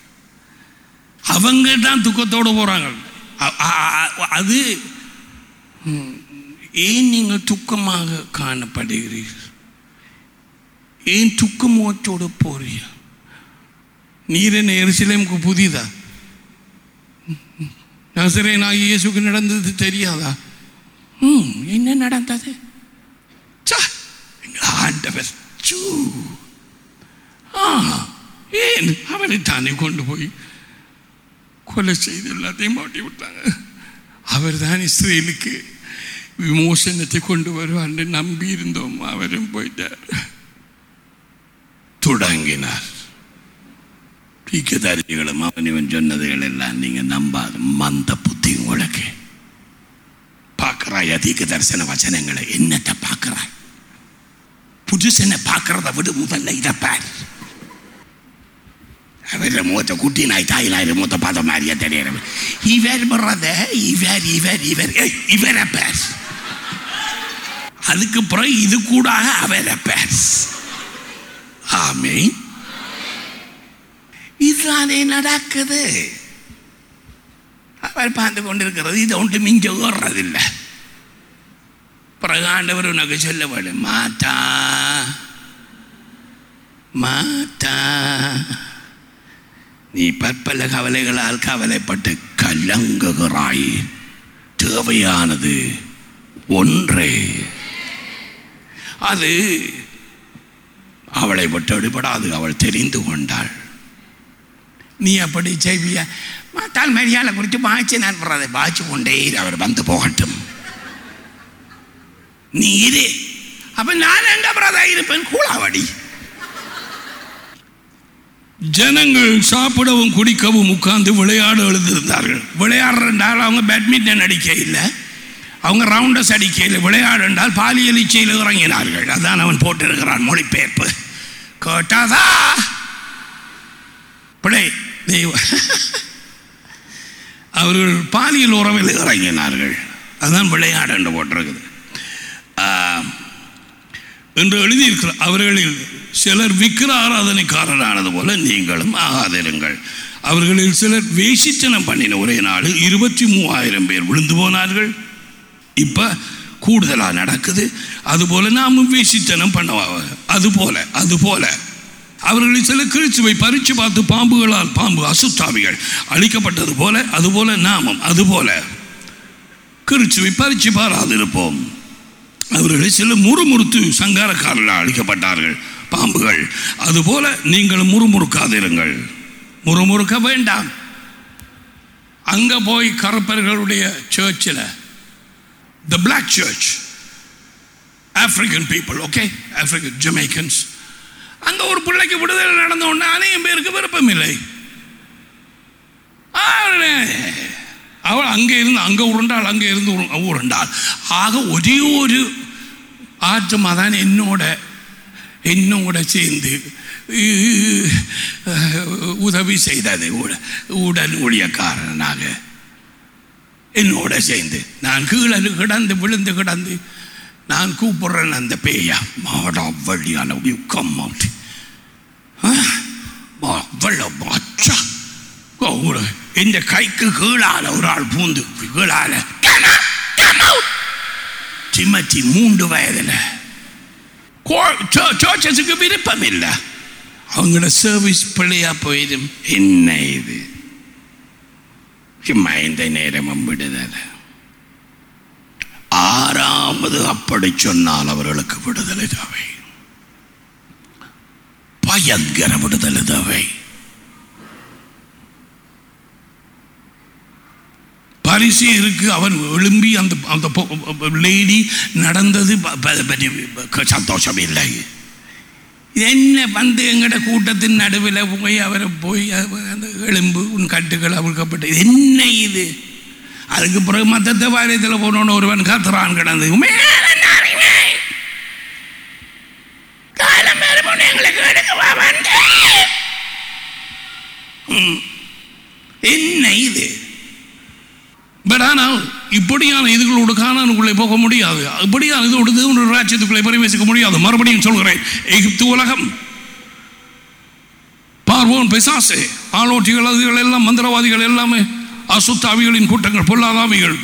அவங்க தான் துக்கத்தோடு போறாங்க அ- அ- அ- அது ம், ஏன் நீங்கள் துக்கமாக காணப்படுகிறீர்கள் ஏன் துக்கமோச்சோடு போறீங்க நீர் என்ன எருசலேமுக்கு புதிதா நசரேனாகி இயேசுக்கு நடந்தது தெரியாதா ம் என்ன நடந்தது ச்ச, எங்கள் ஆண்டவர் சூ ஆ ஏன் அவனை தானே கொண்டு போய் கொலை செய்து எல்லாத்தையும் மாட்டி விட்டாங்க அவர் தான் இஸ்ரேலுக்கு விமோசனத்தை கொண்டு வருவார் நம்பி இருந்தோம் அவரும் போயிட்டார் தொடங்கினார் தீக்கதாரிகளும் அவன் இவன் சொன்னதுகள் எல்லாம் நீங்க நம்பாத மந்த புத்தி உங்களுக்கு பார்க்கிறாய் தீக்க தரிசன வச்சனங்களை என்னத்தை பார்க்கிறாய் புதுசனை பார்க்கறத விட முதல்ல இதை பார் அவர மூத்த குட்டி நாய் தாய் நாய் மூத்த பார்த்த மாதிரியே தெரியும் இவர் வர்றத இவர் இவர் இவர் ஏய், இவரை பேர் அதுக்கு பிறகு இது கூட அவரை பேர் ஆமே இதுதானே நடக்குது அவர் பார்த்து கொண்டிருக்கிறது இது ஒன்று மிஞ்ச ஓடுறதில்லை பிறகு ஆண்டவர் உனக்கு சொல்ல வேண்டும் மாத்தா மாத்தா நீ பற்பல கவலைகளால் கவலைப்பட்டு கலங்குகிறாய் தேவையானது ஒன்றே அது அவளை விட்டு விடுபடாது அவள் தெரிந்து கொண்டாள் நீ அப்படி செய்விய மாத்தால் மரியாதை குறித்து பாய்ச்சி நான் வர்றதை பாய்ச்சி கொண்டே இரு, அவர் வந்து போகட்டும் நீ இரு அப்ப நான் எங்க பிரதா இருப்பேன் கூழாவடி ஜனங்கள் சாப்பிடவும் குடிக்கவும் உட்கார்ந்து விளையாட எழுந்திருந்தார்கள் விளையாடுறால் அவங்க பேட்மிண்டன் அடிக்க இல்லை அவங்க ரவுண்டஸ் அடிக்க இல்லை விளையாடு என்றால் பாலியல் இச்சையில் இறங்கினார்கள் அதான் அவன் போட்டிருக்கிறான் மொழிபெயர்ப்பு கேட்டாதா பிழை தெய்வ அவர்கள் பாலியல் உறவில் இறங்கினார்கள் அதுதான் விளையாடு என்று போட்டிருக்குது ஆ, என்று எழுதியிருக்கிற அவர்களில் சிலர் விக்கிர ஆராதனைக்காரரானது போல நீங்களும் ஆகாதிருங்கள் அவர்களில் சிலர் வேசித்தனம் பண்ணின ஒரே நாள் இருபத்தி மூவாயிரம் பேர் விழுந்து போனார்கள் இப்போ கூடுதலாக நடக்குது அதுபோல நாமும் வேசித்தனம் பண்ண அதுபோல அதுபோல அவர்களில் சில கிழிச்சுவை பறித்து பார்த்து பாம்புகளால் பாம்பு அசுத்தாவிகள் அழிக்கப்பட்டது போல அதுபோல நாமும் அதுபோல கிழிச்சுவை பறித்து பாராதிருப்போம் அவர்களில் சில முறுமுறுத்து சங்காரக்காரர்களால் அழிக்கப்பட்டார்கள் பாம்புகள் அதுபோல நீங்கள் முறுமுறுக்காதிருங்கள் முறுமுறுக்க வேண்டாம் அங்க போய் கருப்பர்களுடைய சர்ச்சில் the black church African people okay African Jamaicans அங்க ஒரு பிள்ளைக்கு விடுதலை நடந்த உடனே அநேகம் பேருக்கு விருப்பம் இல்லை அவள் அங்கே இருந்து அங்கே உருண்டாள் அங்கே இருந்து உரு- உருண்டாள் ஆக ஒரே ஒரு ஆற்றமா தான் என்னோட என்னோட சேர்ந்து அஹ், உதவி செய்தது உட- உடன் ஊழியக்காரனாக என்னோட சேர்ந்து நான் கீழே கிடந்து விழுந்து கிடந்து நான் கூப்பிடுறேன் அந்த பேயா மாடா வழியான கம் அவுட் அச்சா எந்த கைக்கு கீழால ஒரு ஆள் பூந்து கீழால "Come out, come out." டிமத்தி மூன்று வயதுல சர்ச்சஸுக்கு விருப்பம் இல்லை அவங்களோட சர்வீஸ் பிள்ளையா போயிடும் என்ன இது சும்மா இந்த நேரமும் விடுதலை ஆறாவது அப்படி சொன்னால் அவர்களுக்கு விடுதலை தேவை பயங்கர விடுதலை தேவை பரிசு இருக்கு அவன் எழும்பி அந்த அந்த லேடி நடந்தது ப- ப- பற்றி க- சந்தோஷம் இல்லை என்ன வந்து எங்கட கூட்டத்தின் நடுவில் போய் அவரை போய் அவ- அந்த எலும்பு உன் கட்டுகள் அவிழ்க்கப்பட்டு என்ன இது அதுக்கு பிறகு மத்த வாரியத்தில் போனோன்னு ஒருவன் கத்துறான் கிடந்து "மேலனாரிவே, காலம் வருமுன் எங்களுக்கு எடுக்கவா வந்த?" ம். என்ன இது பட் ஆனால் இப்படியான இதுகளோடு காணானுக்குள்ளே போக முடியாது இப்படியான இதோடு தேவனுடைய ராஜ்யத்துக்குள்ளே பிரவேசிக்க முடியாது மறுபடியும் சொல்கிறேன் எகிப்து உலகம் பார்வோன் பிசாசு ஆலோட்டிகள் அதுகள் எல்லாம் மந்திரவாதிகள் எல்லாமே அசுத்தாவிகளின் கூட்டங்கள் பொல்லாதாவிகள்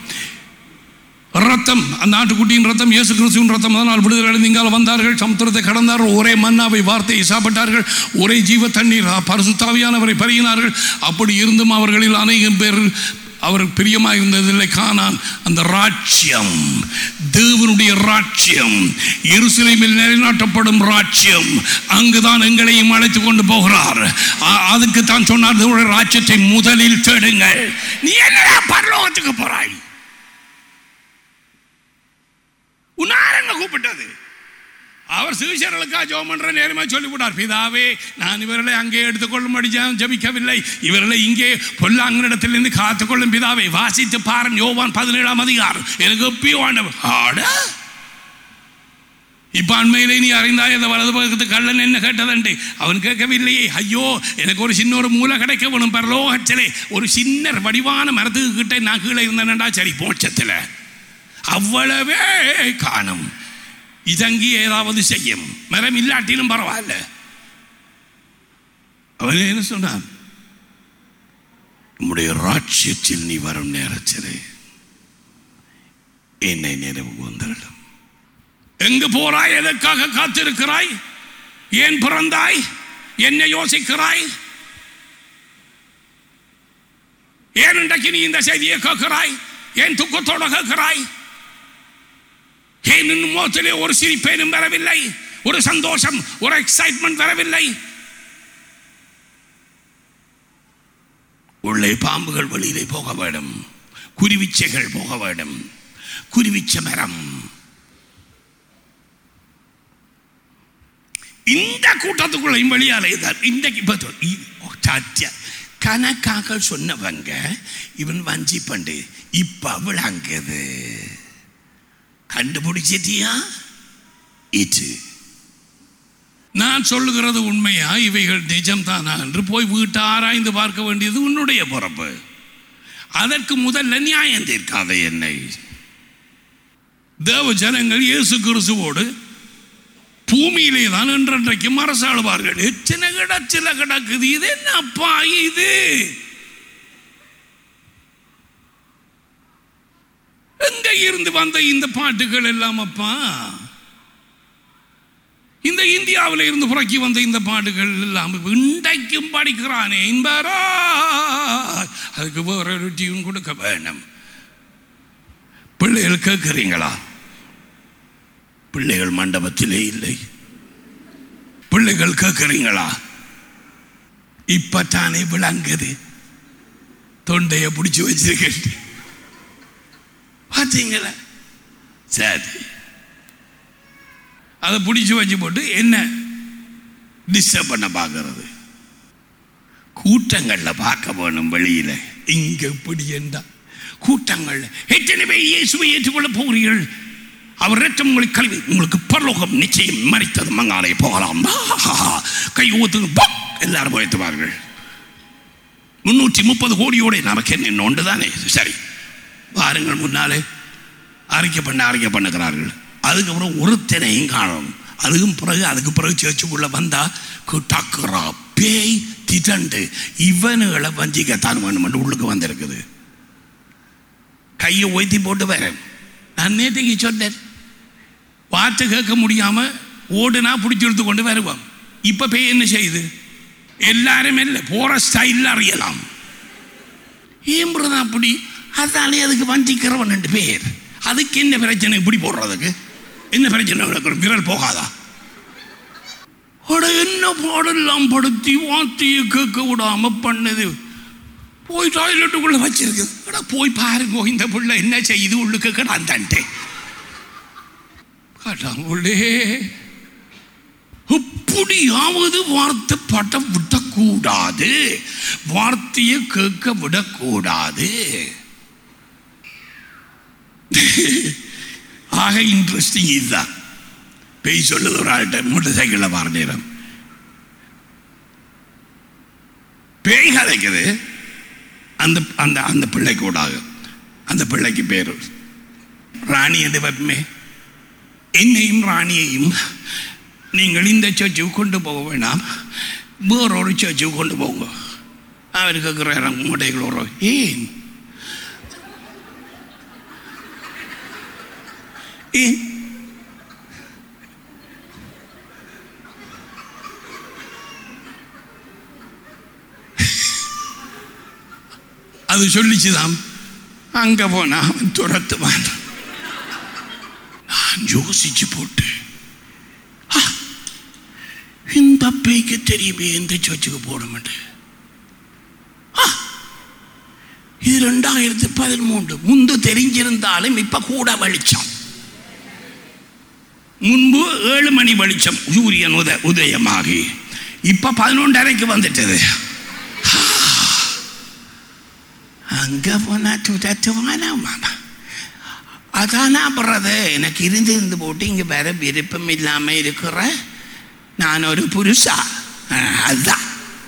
ரத்தம் அந்த ஆட்டுக்குட்டியின் ரத்தம் இயேசு கிறிஸ்துவின் ரத்தம் அதனால் விடுதலை அடைந்து இங்கால வந்தார்கள் சமுத்திரத்தை கடந்தார்கள் ஒரே மன்னாவை வார்த்தையை சாப்பிட்டார்கள் ஒரே ஜீவ தண்ணீர் பரிசுத்தாவியானவரை பருகினார்கள் அப்படி இருந்தும் அவர்களில் அநேகம் பேர் அவர் பிரியமாக இருந்ததில்லை காணான் அந்த ராட்சியம் தேவனுடைய ராட்சியம் எருசலேமில் நிலைநாட்டப்படும் ராட்சியம் அங்குதான் எங்களையும் அழைத்து கொண்டு போகிறார் அ- அதுக்கு தான் சொன்னார் தேவனுடைய ராட்சியத்தை முதலில் தேடுங்கள் நீ என்னடா பரலோகத்துக்கு போறாய் உன்னார் என்ன கூப்பிட்டது அவர் சிகிச்சர்களுக்காக ஜெபம் பண்ற நேரமா சொல்லிவிட்டார் பிதாவே நான் இவர்களை அங்கே எடுத்துக்கொள்ளும்படி ஜெபம் ஜெபிக்கவில்லை இவர்களை இங்கே பொல்லாங்கனிடத்திலிருந்து காத்துக்கொள்ளும் பிதாவை வாசித்து பாருன் யோவான் பதினேழாம் அதிகாரம் எனக்கு எப்பயும் ஆண்டவர் ஆட இப்ப அண்மையிலே நீ அறிந்தாய் அந்த வலது பக்கத்து கள்ளன் என்ன கேட்டதண்டு அவன் கேட்கவில்லையே ஐயோ எனக்கு ஒரு சின்ன ஒரு மூலை கிடைக்க வேணும் பரலோகத்திலே ஒரு சின்ன வடிவான மரத்துக்கு கிட்ட நான் கீழே இருந்தேன்டா சரி மோட்சத்தில் அவ்வளவே காணும் இதங்கி ஏதாவது செய்யும் மரம் இல்லாட்டிலும் பரவாயில்ல அவன் என்ன சொன்னான் உம்முடைய ராட்சியத்தில் நீ வரும் நேரத்திலே என்னை நினைவு வந்திருடும் எங்கு போறாய் எதற்காக காத்திருக்கிறாய் ஏன் பிறந்தாய் என்ன யோசிக்கிறாய் ஏன் இன்றைக்கு நீ இந்த செய்தியை கேட்கிறாய் ஏன் துக்கத்தோட கேட்கிறாய் ஏன் இன்னும் முகத்திலே ஒரு சிரிப்பேனும் வரவில்லை ஒரு சந்தோஷம் ஒரு எக்ஸைட்மெண்ட் வரவில்லை உள்ளே பாம்புகள் வெளியிலே போக வேண்டும் குருவிச்சைகள் போக வேண்டும் குருவிச்ச மரம் இந்த கூட்டத்துக்குள்ளையும் வெளியாலே தான் இன்றைக்கு இப்ப சொல்- இ- ஓ, சாத்தியா. கணக்காக சொன்னவங்க இவன் வஞ்சி பண்டு இப்ப விளங்குது கண்டுபிடிச்சிட்டியா இது நான் சொல்லுகிறது உண்மையா இவைகள் நிஜம்தானா என்று போய் வீட்டை ஆராய்ந்து பார்க்க வேண்டியது உன்னுடைய பொறுப்பு அதற்கு முதல்ல நியாயம் தீர்க்காத என்னை தேவ ஜனங்கள் இயேசு கிறிஸ்துவோடு பூமியிலே தான் என்றென்றைக்கும் அரசாளுவார்கள் எத்தனை கிடச்சில கிடக்குது இது என்னப்பா இது எங்க இருந்து வந்த இந்த பாட்டுகள் எல்லாம் அப்பா இந்த இந்தியாவில் இருந்து புறக்கி வந்த இந்த பாட்டுகள் எல்லாம் இன்றைக்கும் படிக்கிறானே இன்பரா அதுக்கு வேற ஒரு டியூன் கொடுக்க வேணும் பிள்ளைகள் கேட்குறீங்களா பிள்ளைகள் மண்டபத்திலே இல்லை பிள்ளைகள் கேட்குறீங்களா இப்பத்தானே விளங்குது தொண்டையை பிடிச்சி வச்சிருக்கேன் பார்த்தீங்களா சரி அதை பிடிச்சி வச்சு போட்டு என்ன டிஸ்டர்ப் பண்ண பார்க்கறது கூட்டங்களில் பார்க்க வேணும் வெளியில இங்க இப்படி என்றா கூட்டங்கள் எத்தனை பேர் இயேசுவை ஏற்றுக்கொள்ள போகிறீர்கள் அவர் ரத்தம் உங்களை கல்வி உங்களுக்கு பரலோகம் நிச்சயம் மறித்தது மங்காலை போகலாம் கை ஊத்து எல்லாரும் உயர்த்துவார்கள் முன்னூற்றி முப்பது கோடியோட நமக்கு என்ன ஒன்று தானே சரி வாருங்கள் முன்னாலே அறிக்கை பண்ண அறிக்கை பண்ணுகிறார்கள் அதுக்கப்புறம் ஒருத்தனையும் காணும் அதுக்கும் பிறகு அதுக்கு பிறகு சேர்ச்சுக்குள்ள வந்தா குட்டாக்குறா பேய் திதண்டு இவனுகளை வஞ்சிக்கத்தான் வேணும் உள்ளுக்கு வந்திருக்குது கையை ஒய்த்தி போட்டு வரேன் நான் நேற்றுக்கு சொன்னேன் வார்த்தை கேட்க முடியாம ஓடுனா பிடிச்சி எடுத்து கொண்டு வருவோம் இப்ப பேய் என்ன செய்யுது எல்லாரும் இல்லை போற ஸ்டைலில் அறியலாம் ஏம்புறது அப்படி அதாலே அதுக்கு வஞ்சிக்கிறவன் ரெண்டு பேர் அதுக்கு என்ன பிரச்சனை இப்படி போடுறதுக்கு என்ன பிரச்சனை நடக்கும் விரல் போகாதா அட என்ன பாடெல்லாம் படுத்தி வார்த்தையை கேட்க விடாம பண்ணது போய் டாய்லெட்டுக்குள்ள வச்சிருக்கு அட போய் பாருங்க இந்த புள்ள என்ன செய்யுது உள்ளுக்கு கிடாந்தான்ட்டே கடவுளே எப்படியாவது வார்த்தை பட விடக்கூடாது வார்த்தையை கேட்க விடக்கூடாது ஆக இன்ட்ரெஸ்டிங் இதுதான் பேய் சொல்லுது ஒரு ஆள்கிட்ட மோட்டர் சைக்கிளில் பாரு நேரம் பேய் கதைக்குது அந்த அந்த அந்த பிள்ளை கூடாது அந்த பிள்ளைக்கு பேர் ராணி என்று வைப்பமே என்னையும் ராணியையும் நீங்கள் இந்த சர்ச்சுக்கு கொண்டு போக வேண்டாம் வேறொரு சர்ச்சுக்கு கொண்டு போங்க அவர் கேட்குற முட்டைகளோட ஏன் ஏன் அது சொல்லிச்சுதான் அங்க போனா அவன் துரத்துவான் நான் யோசிச்சு போட்டு "ஆ, இந்த பேய்க்கு தெரியுமே எந்த சர்ச்சுக்கு போட மாட்டேன் ஆ, இது ரெண்டாயிரத்தி பதிமூன்று முன்பு தெரிஞ்சிருந்தாலும் இப்ப கூட வெளிச்சம் முன்பு ஏழு மணி வெளிச்சம் சூரியன் உத உதயமாகி இப்ப பதினொன்றரைக்கு வந்துட்டது அங்க போனா துரத்துவானா மாமா அதானா அப்புறது எனக்கு இருந்து இருந்து போட்டு இங்க வேற விருப்பம் இல்லாம இருக்கிற நான் ஒரு புருஷா அஹ், அதுதான்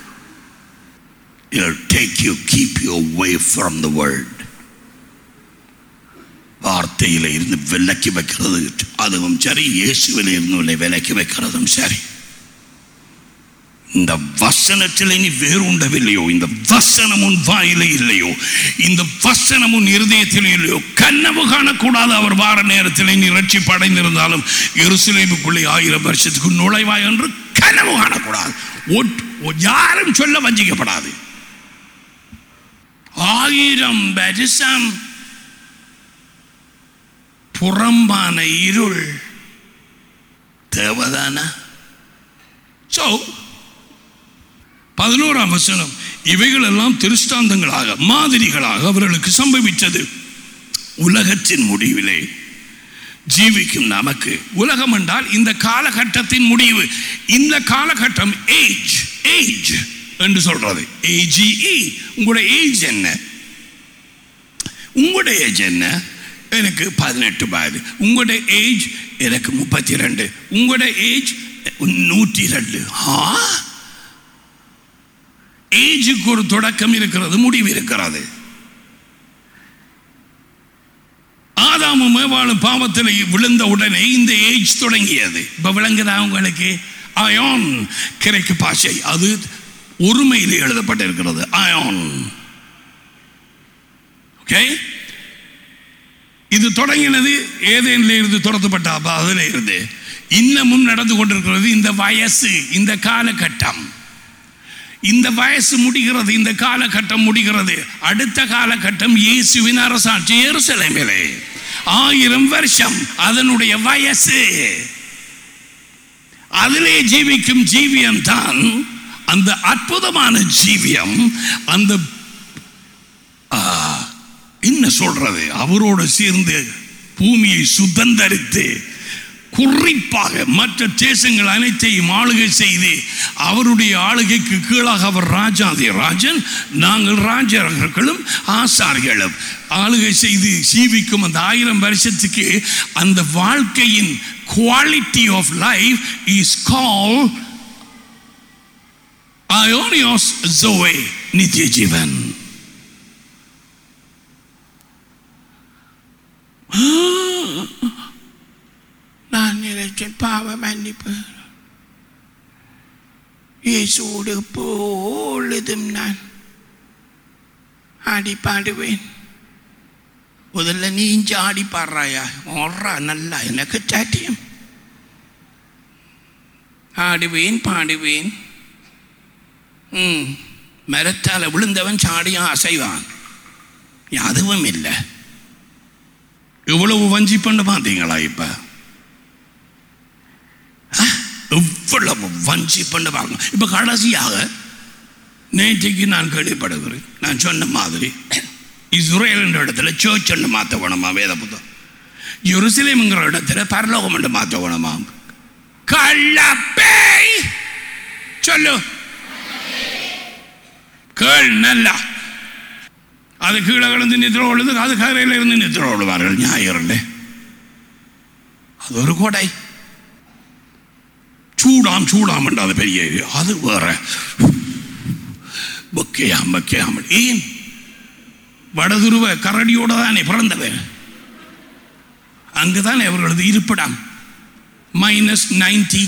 It'll take you, keep you away from the word. வார்த்தையில இருந்து விலக்கி வைக்கிறது அதுவும் சரி இயேசுவில இருந்து உன்னை விலக்கி வைக்கிறதும் சரி இந்த வசனத்தில் நீ வேறுண்டவில்லையோ இந்த வசனம் உன் வாயில இல்லையோ இந்த வசனம் உன் இருதயத்தில் இல்லையோ கனவு காணக்கூடாது அவர் வார நேரத்தில் நீ ரட்சி படைந்திருந்தாலும் எருசலேமுக்குள்ளே ஆயிரம் வருஷத்துக்கு நுழைவாய் என்று கனவு காணக்கூடாது ஒட்- ஒ- யாரும் சொல்ல வஞ்சிக்கப்படாது ஆயிரம் வருஷம் புறம்பான இருள் தேவதானா சோ பதினோராம் வசனம் இவைகள் எல்லாம் திருஷ்டாந்தங்களாக மாதிரிகளாக அவர்களுக்கு சம்பவித்தது உலகத்தின் முடிவிலே ஜீவிக்கும் நமக்கு உலகம் என்றால் இந்த காலகட்டத்தின் முடிவு இந்த காலகட்டம் ஏஜ் ஏஜ் என்று சொல்றது ஏஜிஇ உங்களுடைய ஏஜ் என்ன உங்களுடைய ஏஜ் என்ன எனக்கு பதினெட்டு வயது உங்களுடைய ஏஜ் எனக்கு முப்பத்தி ரெண்டு உங்களுடைய ஏஜ் நூற்றி ரெண்டு ஆ ஏஜுக்கு ஒரு தொடக்கம் இருக்கிறது முடிவு இருக்கிறது ஆதாமும் ஏவாளும் பாவத்தில் விழுந்த உடனே இந்த ஏஜ் தொடங்கியது இப்ப விளங்குதா உங்களுக்கு அயான் கிரைக்கு பாஷை அது ஒருமையில் எழுதப்பட்டிருக்கிறது அயான் ஓகே இது தொடங்கினது ஏதேனில் இருந்து துரத்தப்பட்ட அப்ப அதில் இருந்து இன்னமும் நடந்து கொண்டிருக்கிறது இந்த வயசு இந்த காலகட்டம் இந்த வயசு முடிகிறது இந்த காலகட்டம் முடிகிறது அடுத்த காலகட்டம் இயேசுவின் அரசாட்சி எருசலேமிலே ஆயிரம் வருஷம் அதனுடைய வயசு அதிலே ஜீவிக்கும் ஜீவியம் தான் அந்த அற்புதமான ஜீவியம் அந்த ஆ, என்ன சொல்றது அவரோடு சேர்ந்து பூமியை சுதந்தரித்து குறிப்பாக மற்ற தேசங்கள் அனைத்தையும் ஆளுகை செய்து அவருடைய ஆளுகைக்கு கீழாக அவர் ராஜாதி ராஜன் நாங்கள் ராஜர்களும் ஆசாரிகளும் ஆளுகை செய்து ஜீவிக்கும் அந்த ஆயிரம் வருஷத்துக்கு அந்த வாழ்க்கையின் quality of life is call aionios zoe நித்திய ஜீவன் நான் நினைச்சேன் பாவ மன்னிப்பு இயேசுவோடு எப்பொழுதும் நான் ஆடி பாடுவேன் முதல்ல நீ இஞ்சி ஆடி பாடுறாயா ஓடுறா நல்லா எனக்கு சாட்டியம் ஆடுவேன் பாடுவேன் ம் மரத்தால் விழுந்தவன் சாடியும் அசைவான் அதுவும் இல்லை எவ்வளவு வஞ்சி பண்ண பார்த்தீங்களா இப்ப அஹ், எவ்வளவு வஞ்சி பண்ண பாருங்க இப்ப கடைசியாக நேற்றைக்கு நான் கேள்விப்படுகிறேன் நான் சொன்ன மாதிரி இஸ்ரேல் என்ற இடத்துல சர்ச் என்று மாற்ற வேணுமா வேத புத்தகம் ஜெருசலேம்ங்கிற இடத்துல பரலோகம் என்று மாற்ற வேணுமா கள்ளப்பேய் சொல்லு கேள் நல்லா அது கீழே கிடந்து நித்திர விழுது அது கரையில் இருந்து நித்திர விழுவார்கள் ஞாயிறுல அது ஒரு கொடை சூடாம் சூடாம் என்ற அது பெரிய இது. அது வேற பக்கையாம் பக்கையாம் ஏன் வடதுருவ கரடியோட தானே பிறந்தவர் அங்குதானே அவர்களது இருப்பிடம் minus ninety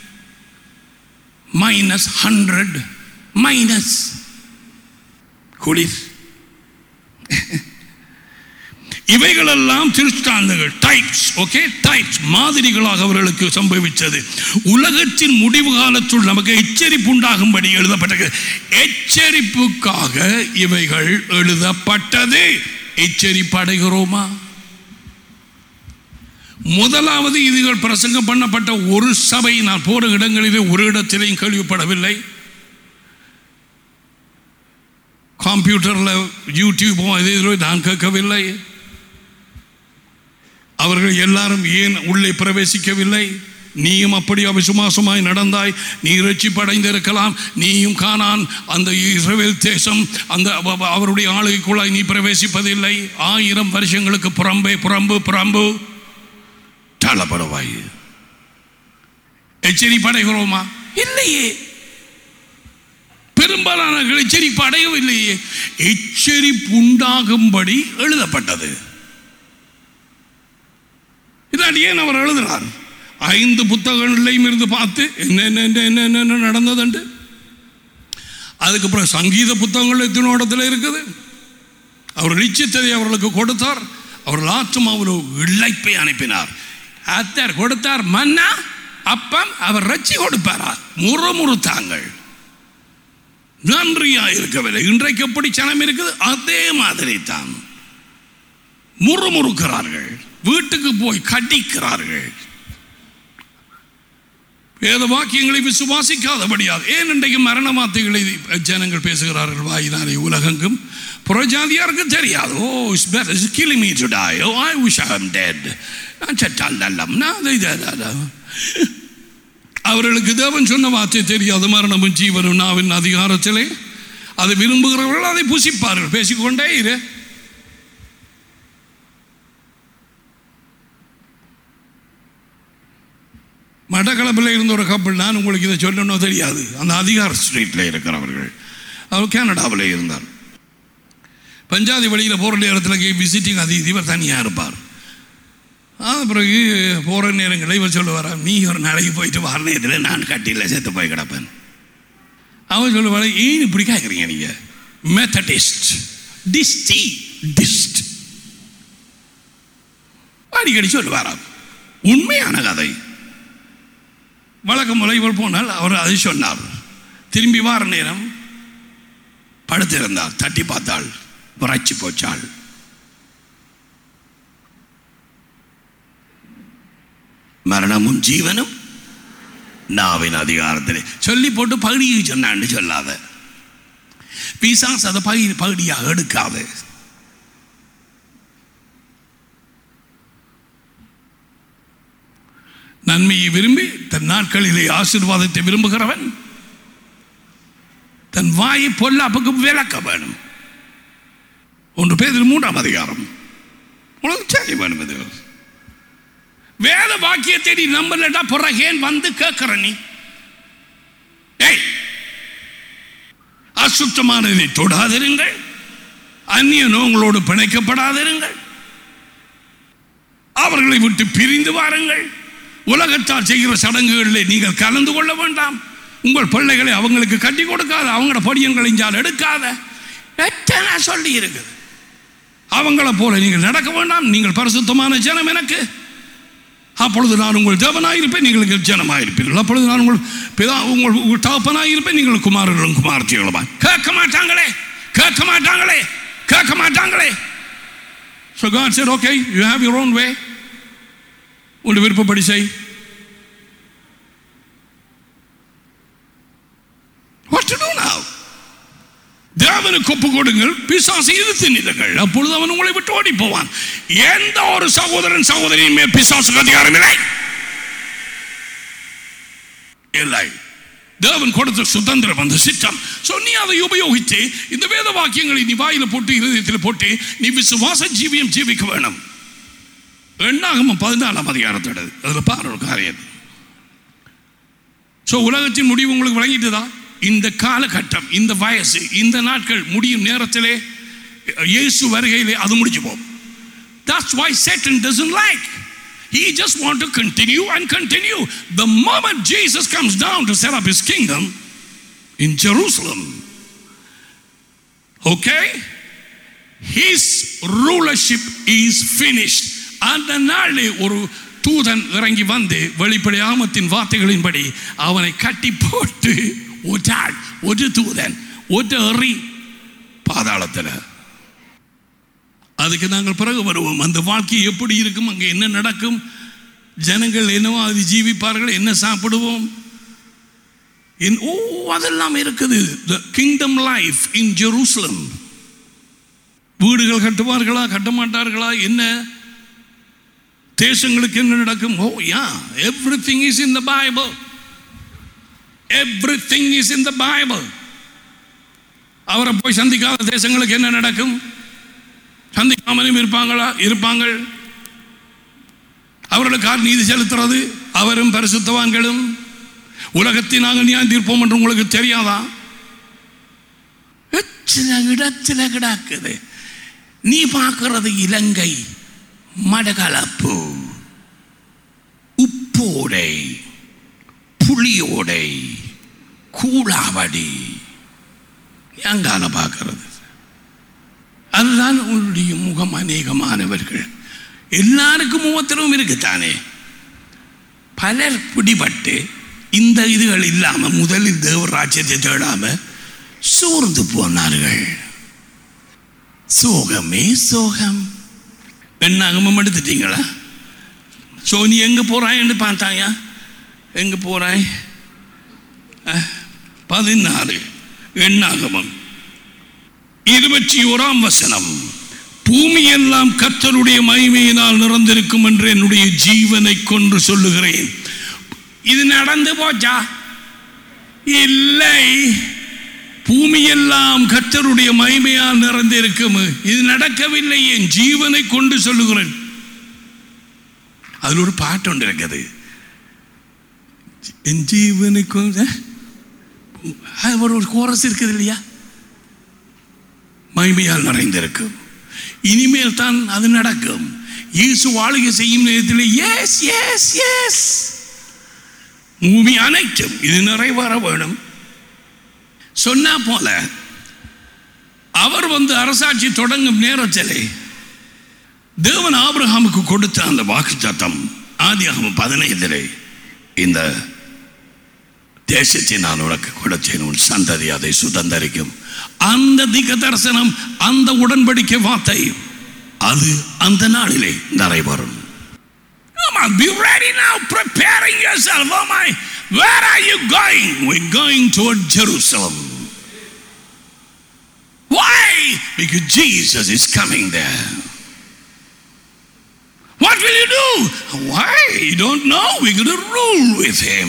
minus hundred minus குளிர் இவைகளெல்லாம் திருஷ்டாந்தங்கள் டைப்ஸ் ஓகே டைப்ஸ் மாதிரிகளாக அவர்களுக்கு சம்பவித்தது உலகத்தின் முடிவு காலத்துள் நமக்கு எச்சரிப்பு உண்டாகும்படி எழுதப்பட்டது எச்சரிப்புக்காக இவைகள் எழுதப்பட்டது எச்சரிப்பு அடைகிறோமா முதலாவது இதுகள் பிரசங்கம் பண்ணப்பட்ட ஒரு சபை நான் போற இடங்களிலே ஒரு இடத்திலையும் கேள்விப்படவில்லை கம்ப்யூட்டரில் யூடியூபோ இது இதுலோ நான் கேட்கவில்லை அவர்கள் எல்லாரும் ஏன் உள்ளே பிரவேசிக்கவில்லை நீயும் அப்படி அவிசுவாசமாய் நடந்தாய் நீ ரட்சிப்படைந்திருக்கலாம் நீயும் காணான் அந்த இஸ்ரவேல் தேசம் அந்த அவ- அவ- அவருடைய ஆளுகைக்குள்ளாய் நீ பிரவேசிப்பதில்லை ஆயிரம் வருஷங்களுக்கு புறம்பே புறம்பு புறம்பு தளப்படுவாய் எச்சரிப்படைகிறோமா இல்லையே பெரும்பாலான எச்சரிப்பு அடையவில்லையே எச்சரிப்பு உண்டாகும்படி எழுதப்பட்டது இதாடி ஏன் அவர் எழுதினார் ஐந்து புத்தகங்களையும் இருந்து பார்த்து என்ன என்ன என்ன என்ன என்ன நடந்ததுண்டு அதுக்கப்புறம் சங்கீத புத்தகங்கள் எத்தனை இடத்துல இருக்குது அவர் நிச்சயத்தை அவர்களுக்கு கொடுத்தார் அவர் ஆத்மாவில் இழைப்பை அனுப்பினார் அத்தர் கொடுத்தார் மன்னா அப்பம் அவர் ரச்சி கொடுப்பாரா முறுமுறுத்தாங்கள் நன்றியா இருக்கவில்லை இன்றைக்கு எப்படி சனம் இருக்குது அதே மாதிரி தான் முறுமுறுக்கிறார்கள் வீட்டுக்கு போய் கடிக்கிறார்கள் வேத வாக்கியங்களை விசுவாசிக்காதபடியாது ஏன் இன்றைக்கு மரண வார்த்தைகளை ஜனங்கள் பேசுகிறார்கள் வாயினாலே உலகெங்கும் புறஜாதியாருக்கு தெரியாது O is better is kill me to die O I wish I am dead நான் செத்தால் நல்லம் நான் அதை இதை- அதை- அதை. அவர்களுக்கு தேவன் சொன்ன வார்த்தை தெரியாது மரணமும் ஜீவனும் நாவின் அதிகாரத்திலே அதை விரும்புகிறவர்கள் அதை புசிப்பார்கள் பேசிக்கொண்டே இரு மட்டக்களப்பில் இருந்த ஒரு கப்பல் நான் உங்களுக்கு இதை சொல்லணும் தெரியாது அந்த அதிகார ஸ்ட்ரீட்டில் இருக்கிறவர்கள் அவர் கனடாவில் இருந்தார் பஞ்சாதி வழியில் போகிற நேரத்தில் விசிட்டிங் அது இவர் தனியாக இருப்பார் அது பிறகு போகிற நேரங்களில் இவர் சொல்லுவார் நீ ஒரு நாளைக்கு போயிட்டு வர நேரத்தில் நான் கட்டியில் செத்து போய் கிடப்பேன் அவன் சொல்லுவார் ஏன் இப்படி கேட்குறீங்க நீங்கள் மெத்தடிஸ்ட் டிஸ்டி டிஸ்ட் அடிக்கடி சொல்லுவாராம் உண்மையான கதை வழக்கம் போல இவர் போனால் அவர் அதை சொன்னார் திரும்பி வார நேரம் படுத்திருந்தார் தட்டி பார்த்தாள் விரைச்சி போச்சாள் மரணமும் ஜீவனும் நாவின் அதிகாரத்திலே சொல்லி போட்டு பகுடியை சொன்னான்னு சொல்லாத பிசாஸ் அதை பகுதி பகுதியாக எடுக்காது நன்மையை விரும்பி தன் நாட்களிலே ஆசீர்வாதத்தை விரும்புகிறவன் தன் வாயை பொல்லாப்புக்கு விளக்க வேணும் ஒன்று பேர் மூன்றாம் அதிகாரம் உனக்கு தெரிய வேணும் இது வேத வாக்கியத்தை நீ நம்பலடா பிறகேன் வந்து கேட்கிற நீ ஏய் அசுத்தமானதை தொடாதிருங்கள் அந்நிய நோங்களோடு பிணைக்கப்படாதிருங்கள் அவர்களை விட்டு பிரிந்து வாருங்கள் உலகத்தால் செய்கிற சடங்குகளில் நீங்கள் கலந்து கொள்ள வேண்டாம் உங்கள் பிள்ளைகளை அவங்களுக்கு கட்டி கொடுக்காத அவங்களோட படியங்களிஞ்சால் எடுக்காத எத்தனை சொல்லி இருக்குது அவங்கள போல நீங்கள் நடக்க வேண்டாம் நீங்கள் பரிசுத்தமான ஜனம் எனக்கு அப்பொழுது நான் உங்கள் தேவனாயிருப்பேன் நீங்கள் எங்கள் ஜனமாயிருப்பீர்கள் அப்பொழுது நான் உங்கள் பிதா உங்கள் உங்கள் தகப்பனாயிருப்பேன் நீங்கள் குமாரர்களும் குமார்த்திகளுமா கேட்க மாட்டாங்களே கேட்க மாட்டாங்களே கேட்க மாட்டாங்களே So God said, okay, you have your own way. உன் விருப்பப்படி செய் What to do now? தேவனுக்கு ஒப்பு கொடுங்கள் பிசாசு எதிர்த்து நில்லுங்கள் அப்பொழுது அவன் உங்களை விட்டு ஓடி போவான் எந்த ஒரு சகோதரன் சகோதரியின் மேல் பிசாசுக்கு அதிகாரம் இல்லை இல்லை தேவன் கொடுத்த சுதந்திரம் அந்த சித்தம் சோ நீ அதை உபயோகித்து இந்த வேத வாக்கியங்களை நீ வாயில போட்டு இருதயத்தில் போட்டு நீ விசுவாச ஜீவியம் ஜீவிக்க வேணும் எண்ணாகம பதினாலாம் அதிகாரத்தோட அதுல பாரு ஒரு காரியம் சோ உலகத்தின் முடிவு உங்களுக்கு விளங்கிட்டுதா இந்த காலகட்டம் இந்த வயசு இந்த நாட்கள் முடியும் நேரத்திலே இயேசு வருகையிலே அது முடிஞ்சு போகும் That's why Satan doesn't like. He just want to continue and continue. The moment Jesus comes down to set up his kingdom in Jerusalem, okay, his rulership is finished. அந்த நாளிலே ஒரு தூதன் இறங்கி வந்து வெளிப்படை ஆமத்தின் வார்த்தைகளின்படி அவனை கட்டி போட்டு ஒரு ஆள் ஒரு தூதன் ஒரு எறி பாதாளத்தில் அதுக்கு நாங்கள் பிறகு வருவோம் அந்த வாழ்க்கை எப்படி இருக்கும் அங்கே என்ன நடக்கும் ஜனங்கள் என்னவோ அது ஜீவிப்பார்கள் என்ன சாப்பிடுவோம் என்- ஓ அதெல்லாம் இருக்குது the kingdom life in Jerusalem வீடுகள் கட்டுவார்களா கட்ட மாட்டார்களா என்ன தேசங்களுக்கு என்ன நடக்கும் O yeah everything is in the Bible everything is in the Bible அவரை போய் சந்திக்காத தேசங்களுக்கு என்ன நடக்கும் சந்திக்காமலும் இருப்பாங்களா இருப்பாங்கள் அவர்களுக்கார் நீதி செலுத்துறது அவரும் பரிசுத்தவான்களும் உலகத்தை நாங்கள் நியாயம் தீர்ப்போம் என்று உங்களுக்கு தெரியாதா எத்தனை இடத்துல கிடக்குது நீ பார்க்கிறது இலங்கை மடகலப்பு உப்போடை புளியோடை கூழாவடி எங்கால பார்க்கிறது அதுதான் உன்னுடைய முகம் அநேகமானவர்கள் எல்லாருக்கும் முகத்திலும் இருக்குத்தானே பலர் பிடிபட்டு இந்த இதுகள் இல்லாம முதலில் தேவராஜ்யத்தை தேடாம சோர்ந்து போனார்கள் சோகமே சோகம் என்னாகமும் எடுத்துட்டீங்களா சோ நீ எங்க போறாய்ன்னு பார்த்தாயா எங்க போறாய் அஹ், பதினாறு எண்ணாகமம் இருபத்தி ஓராம் வசனம் பூமி எல்லாம் கர்த்தருடைய மகிமையினால் நிறந்திருக்கும் என்று என்னுடைய ஜீவனை கொன்று சொல்லுகிறேன் இது நடந்து போச்சா இல்லை பூமி எல்லாம் கர்த்தருடைய மகிமையால் நிறைந்திருக்கும் இது நடக்கவில்லை என் ஜீவனை கொண்டு சொல்லுகிறேன் அதில் ஒரு பாட்டு ஒன்று இருக்குது என் ஜீவனை கொண்டு அது ஒரு ஒரு கோரஸ் இருக்குது இல்லையா மகிமையால் நிறைந்திருக்கும் இனிமேல் தான் அது நடக்கும் இயேசு ஆளுகை செய்யும் நேரத்தில் எஸ் எஸ் எஸ் பூமி அனைத்தும் இது நிறைவேற வேணும் சொன்னா போல அவர் வந்து அரசாட்சி தொடங்கும் நேரத்திலே தேவன் ஆபிரகாமுக்கு கொடுத்த அந்த வாக்கு சத்தம் ஆதியாகமம் பதினைந்திலே இந்த தேசத்தை நான் உனக்கு கொடுத்தேன் உன் சந்ததி அதை சுதந்தரிக்கும் அந்த திக தரிசனம் அந்த உடன்படிக்கை வார்த்தை அது அந்த நாளிலே நிறைவேறும் Come on, be ready now, preparing yourself. Oh my, where are you going? We're going toward Jerusalem. Why? Because Jesus is coming there. What will you do? Why? You don't know. We're going to rule with him.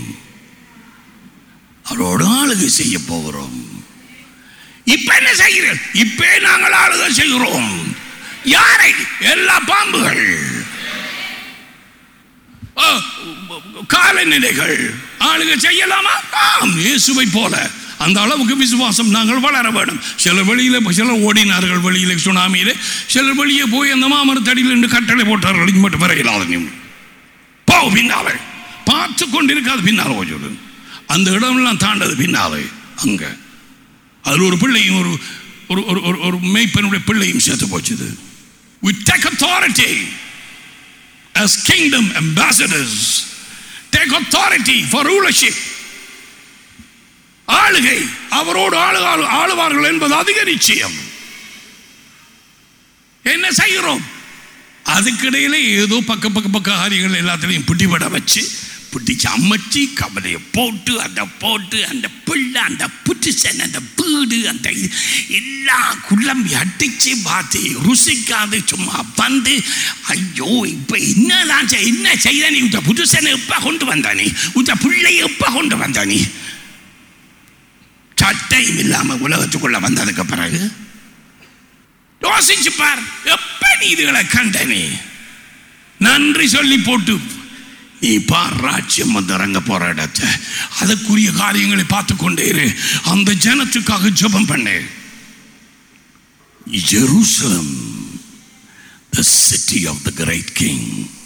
அவரோட ஆளுகை செய்ய போகிறோம் இப்ப என்ன செய்கிறேன் இப்பே நாங்கள் ஆளுகை செய்கிறோம் யாரை எல்லா பாம்புகள் ஆ, காலநிலைகள் ஆளுகை செய்யலாமா ஆம் இயேசுவை போல அந்த அளவுக்கு விசுவாசம் நாங்கள் வளர வேண்டும் சிலர் வெளியில சிலர் ஓடினார்கள் வெளியில சுனாமியில சிலர் வெளியே போய் அந்த மாமரத்தடியில் நின்று கட்டளை போட்டார்கள் இங்க மட்டும் வரையிலாத நீ போ பின்னாலே பார்த்து கொண்டிருக்காது பின்னால் போச்சு அந்த இடமெல்லாம் தாண்டது பின்னாலே அங்க அதில் ஒரு பிள்ளையும் ஒரு ஒரு ஒரு ஒரு ஒரு மெய்ப்பெண்ணுடைய பிள்ளையும் சேர்த்து போச்சுது we take authority as kingdom ambassadors take authority for rulership ஆளுகை அவரோடு ஆளு ஆளு- ஆளுவார்கள் என்பது அதிக நிச்சயம் என்ன செய்கிறோம் அதுக்கிடையில ஏதோ பக்க பக்க பக்க காரியங்கள் எல்லாத்திலையும் பிடிபட வச்சு பிடிச்சு அம்மச்சி கவலையை போட்டு அந்த போட்டு அந்த பிள்ளை அந்த புட்டிசன் அந்த வீடு அந்த இது எல்லாம் குழம்பி அடிச்சு பார்த்து ருசிக்காது சும்மா வந்து ஐயோ இப்போ என்னதான் செய்- என்ன செய்த நீ உத்த புதுசனை எப்ப கொண்டு வந்தானே உத்த பிள்ளையை எப்ப கொண்டு வந்தானே சட்டையும் இல்லாம உலகத்துக்குள்ள வந்ததுக்கு பிறகு யோசிச்சு பார் எப்ப நீ இதுகளை கண்டனே நன்றி சொல்லி போட்டு நீ பார் ராஜ்யம் வந்து இறங்க போற இடத்தை அதற்குரிய காரியங்களை பார்த்து கொண்டே இரு அந்த ஜனத்துக்காக ஜெபம் பண்ணு Jerusalem the city of the great king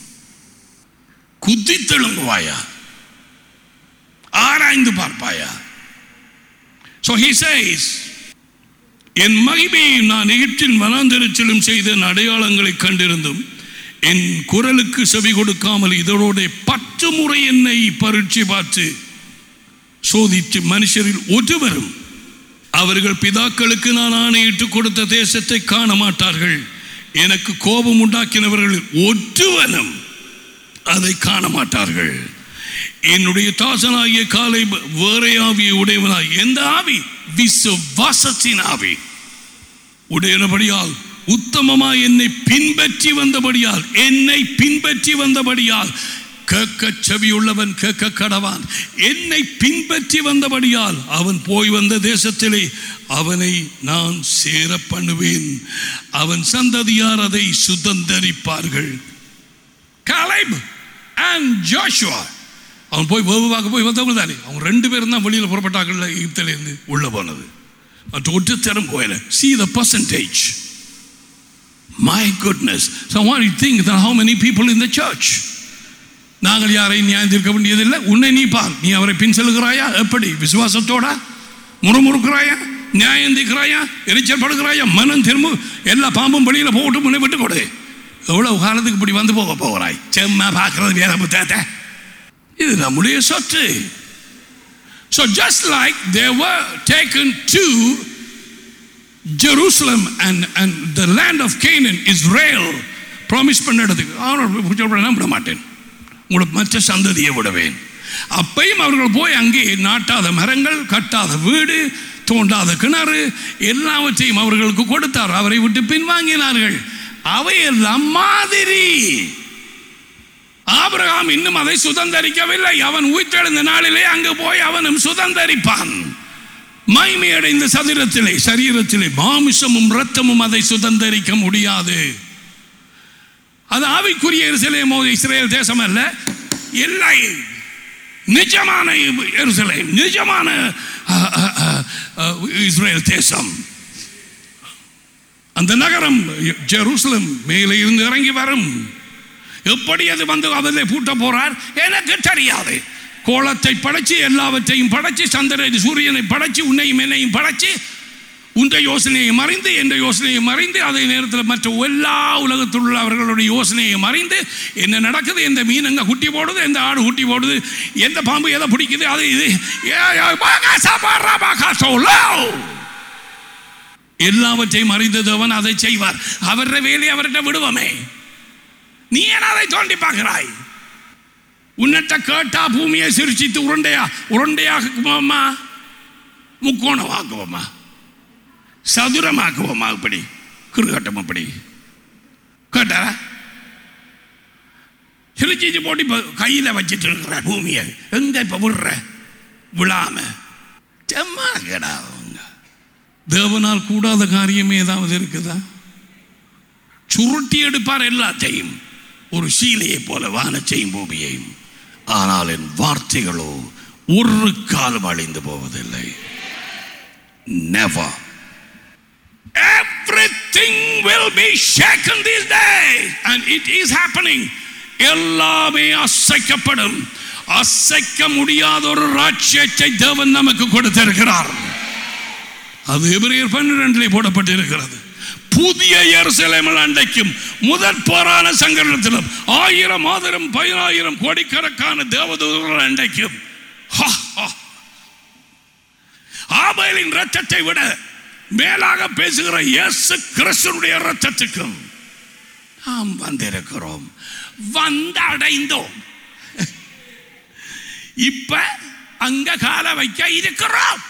குதித்தெழுங்குவாயா ஆராய்ந்து பார்ப்பாயா so he says என் மகிமையை நான் எகிப்தின் வனாந்தரத்திலும் செய்த அடையாளங்களை கண்டிருந்தும் என் குரலுக்கு செவி கொடுக்காமல் இதனோட பத்து முறை என்னை பரீட்சை பார்த்து சோதித்து மனுஷரில் ஒருவரும் அவர்கள் பிதாக்களுக்கு நான் ஆணையிட்டு கொடுத்த தேசத்தை காண மாட்டார்கள் எனக்கு கோபம் உண்டாக்கினவர்கள் ஒருவனும் அதை காண மாட்டார்கள் என்னுடைய தாசனாகிய காலை வேற ஆவியை உடையவனாய் எந்த ஆவி விசுவாசத்தின் ஆவி உடையபடியால் உத்தமமாய் என்னை பின்பற்றி வந்தபடியால் என்னை பின்பற்றி வந்தபடியால் கேட்க செவியுள்ளவன் கேட்க கடவான் என்னை பின்பற்றி வந்தபடியால் அவன் போய் வந்த தேசத்திலே அவனை நான் சேர பண்ணுவேன் அவன் சந்ததியார் அதை சுதந்தரிப்பார்கள் காலைப் அண்ட் ஜோஷுவா அவன் போய் வேவுவாக போய் வந்தவங்க தானே அவங்க ரெண்டு பேரும் தான் வெளியில் புறப்பட்டார்கள் இருந்து உள்ள போனது மற்ற ஒற்றுத்தரம் போயில see the percentage my goodness so what do you think that how many people in the church நாங்கள் யாரையும் நியாயம் தீர்க்க வேண்டியதில்லை உன்னை நீ பார் நீ அவரை பின் செல்கிறாயா எப்படி விசுவாசத்தோட முறுமுறுக்கிறாயா நியாயம் தீர்க்கிறாயா எரிச்சல் படுகிறாயா மனம் திரும்ப எல்லா பாம்பும் வெளியில் போட்டு முன்னே விட்டு கொடு எவ்வளவு காலத்துக்கு இப்படி வந்து போக போகிறாய் செம்மா பார்க்கறது வேற புத்தகத்தை இது நம்முடைய சொத்து So just like they were taken to Jerusalem and, and the land of Canaan, Israel, promise பண்ணதுக்கு நான் விட மாட்டேன் உங்களுக்கு மற்ற சந்ததியை விடுவேன் அப்பையும் அவர்கள் போய் அங்கே நாட்டாத மரங்கள் கட்டாத வீடு தோண்டாத கிணறு எல்லாவற்றையும் அவர்களுக்கு கொடுத்தார் அவரை விட்டு பின்வாங்கினார்கள் அவையெல்லாம் மாதிரி ஆபிரகாம் இன்னும் அதை சுதந்தரிக்கவில்லை அவன் உயிர்த்தெழுந்த நாளிலே அங்கு போய் அவனும் சுதந்தரிப்பான் மைமையடைந்த சதிரத்திலே சரீரத்திலே மாமிசமும் இரத்தமும் அதை சுதந்தரிக்க முடியாது அது ஆவிக்குரிய எருசலேமோ இஸ்ரேல் தேசம் அல்ல இல்லை நிஜமான எருசலேம் நிஜமான அஹ், அஹ், அஹ், அஹ், இஸ்ரேல் தேசம் அந்த நகரம் ஜெருசலம் மேலே இருந்து இறங்கி வரும் எப்படி அது வந்து அதில் பூட்ட போறார் எனக்கு தெரியாது கோலத்தை படைச்சு எல்லாவற்றையும் படைச்சு சந்திரனை சூரியனை படைச்சு உன்னையும் என்னையும் படைச்சு உந்த யோசனையை மறைந்து எந்த யோசனையை மறைந்து அதே நேரத்தில் மற்ற எல்லா உலகத்தில் உள்ள அவர்களுடைய யோசனையை மறைந்து என்ன நடக்குது எந்த மீன் எங்க குட்டி போடுது எந்த ஆடு குட்டி போடுது எந்த பாம்பு எதை பிடிக்குது அது இது ஏ, ஏ, பாகா சாப்பாடுறா, பாகா சொல்லோ. எல்லாவற்றையும் அறிந்த தேவன் அதை செய்வார் அவருடைய வேலையை அவர்கிட்ட விடுவோமே நீ ஏன் அதை தோண்டி பார்க்கிறாய் உன்னிட்ட கேட்டா பூமியை சிரிச்சித்து உருண்டையா உருண்டையாக்குவோமா முக்கோணமாக்குவோமா சதுரமாக்குவோமா இப்படி குறுகட்டம் அப்படி கேட்டாரா கிழிச்சிச்சு போட்டு இப்போ கையில் வச்சுட்டு இருக்கிற பூமியை எங்க இப்போ விடுற விழாம செம்மா கேடா அவங்க தேவனால் கூடாத காரியமே ஏதாவது இருக்குதா சுருட்டி எடுப்பார் எல்லாத்தையும் ஒரு சீலையை போல வானச்சையும் பூமியையும் ஆனால் என் வார்த்தைகளோ ஒரு காலம் அழிந்து போவதில்லை never everything will be shaken these days and it is happening எல்லாமே அசைக்கப்படும் அசைக்க முடியாத ஒரு ராட்சியத்தை தேவன் நமக்கு கொடுத்திருக்கிறார் அது எபிரேயர் பன்னிரண்டிலே போடப்பட்டிருக்கிறது புதிய எருசலேம் அண்டைக்கும் முதற் போரான சங்கடத்திலும் ஆயிரம் ஆயிரம் பதினாயிரம் கோடிக்கணக்கான தேவதூதர்கள் அண்டைக்கும் ஹா, ஹா. ஆபேலின் ரத்தத்தை விட மேலாக பேசுகிற இயேசு கிறிஸ்துனுடைய ரத்தத்துக்கும் நாம் வந்திருக்கிறோம் வந்தடைந்தோம் இப்ப அங்க கால வைக்க இருக்கிறோம்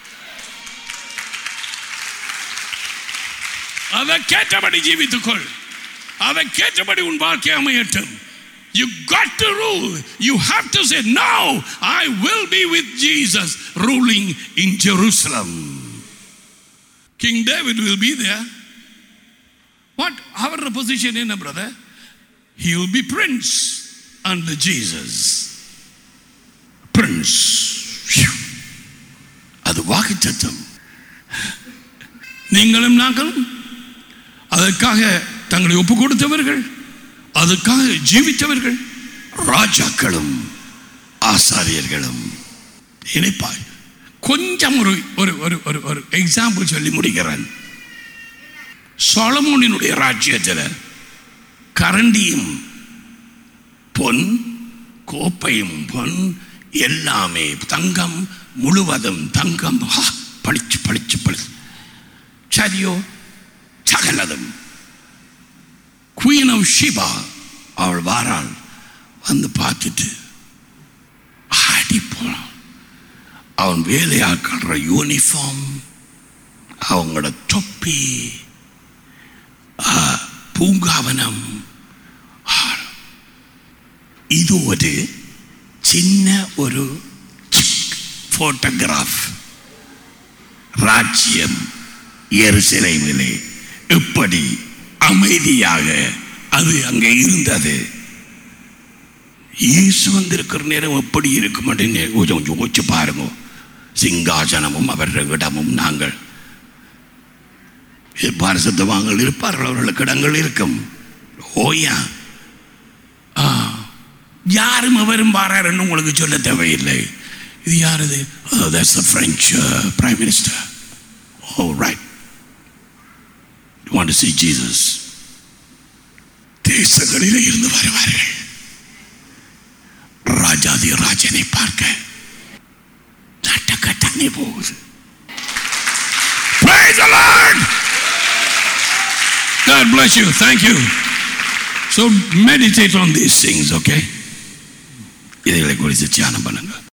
அதற்கேற்றபடி ஜீவித்துக்கொள் அதற்கேற்றபடி உன் வாழ்க்கை அமையட்டும் You got to rule. You have to say, No, I will be with Jesus ruling in Jerusalem. King David will be there. What? Our position in a brother? He will be prince under Jesus. Prince. Phew. அது வாக்குத்தத்தம் நீங்களும் நாங்களும் அதற்காக தங்களை ஒப்பு கொடுத்தவர்கள் அதுக்காக ஜீவித்தவர்கள் ராஜாக்களும் ஆசாரியர்களும் நினைப்பாய் கொஞ்சம் ஒரு ஒரு ஒரு ஒரு ஒரு எக்ஸாம்பிள் சொல்லி முடிக்கிறேன் சொலமோனினுடைய ராஜ்யத்தில் கரண்டியும் பொன் கோப்பையும் பொன் எல்லாமே தங்கம் முழுவதும் தங்கம் ஆ, பளிச்சு பளிச்சு பளிச்சு சரியோ சகலதும் குயின் ஆஃப் ஷிபா அவள் வாராள் வந்து பார்த்துட்டு ஆடி போனாள் அவன் வேலையாட்கள்ற யூனிஃபார்ம் அவங்களோட தொப்பி ஆ, பூங்காவனம் ஆ, இது ஒரு சின்ன ஒரு போட்டோகிராஃப் ராஜ்யம் எருசலேமிலே எப்படி அமைதியாக அது அங்கே இருந்தது இயேசு வந்திருக்கிற நேரம் எப்படி இருக்கும் அப்படின்னு கொஞ்சம் கொஞ்சம் யோசிச்சு பாருங்க சிங்காசனமும் அவர்கள் இடமும் நாங்கள் பாரசத்துவாங்கள் இருப்பார்கள் அவர்களுக்கு இடங்கள் இருக்கும் ஓயா ஆ யாரும் அவரும் பாராருன்னு உங்களுக்கு சொல்ல தேவையில்லை இது யார் இது that's the French prime minister O right you want to see Jesus தேசங்களிலே இருந்து வருவார்கள் ராஜாதி ராஜனை பார்க்க நாட்டக்கட்டானே போகுது Praise the Lord. God bless you. Thank you. So meditate on these things, okay? இதுகளை குறித்து தியானம் பண்ணுங்க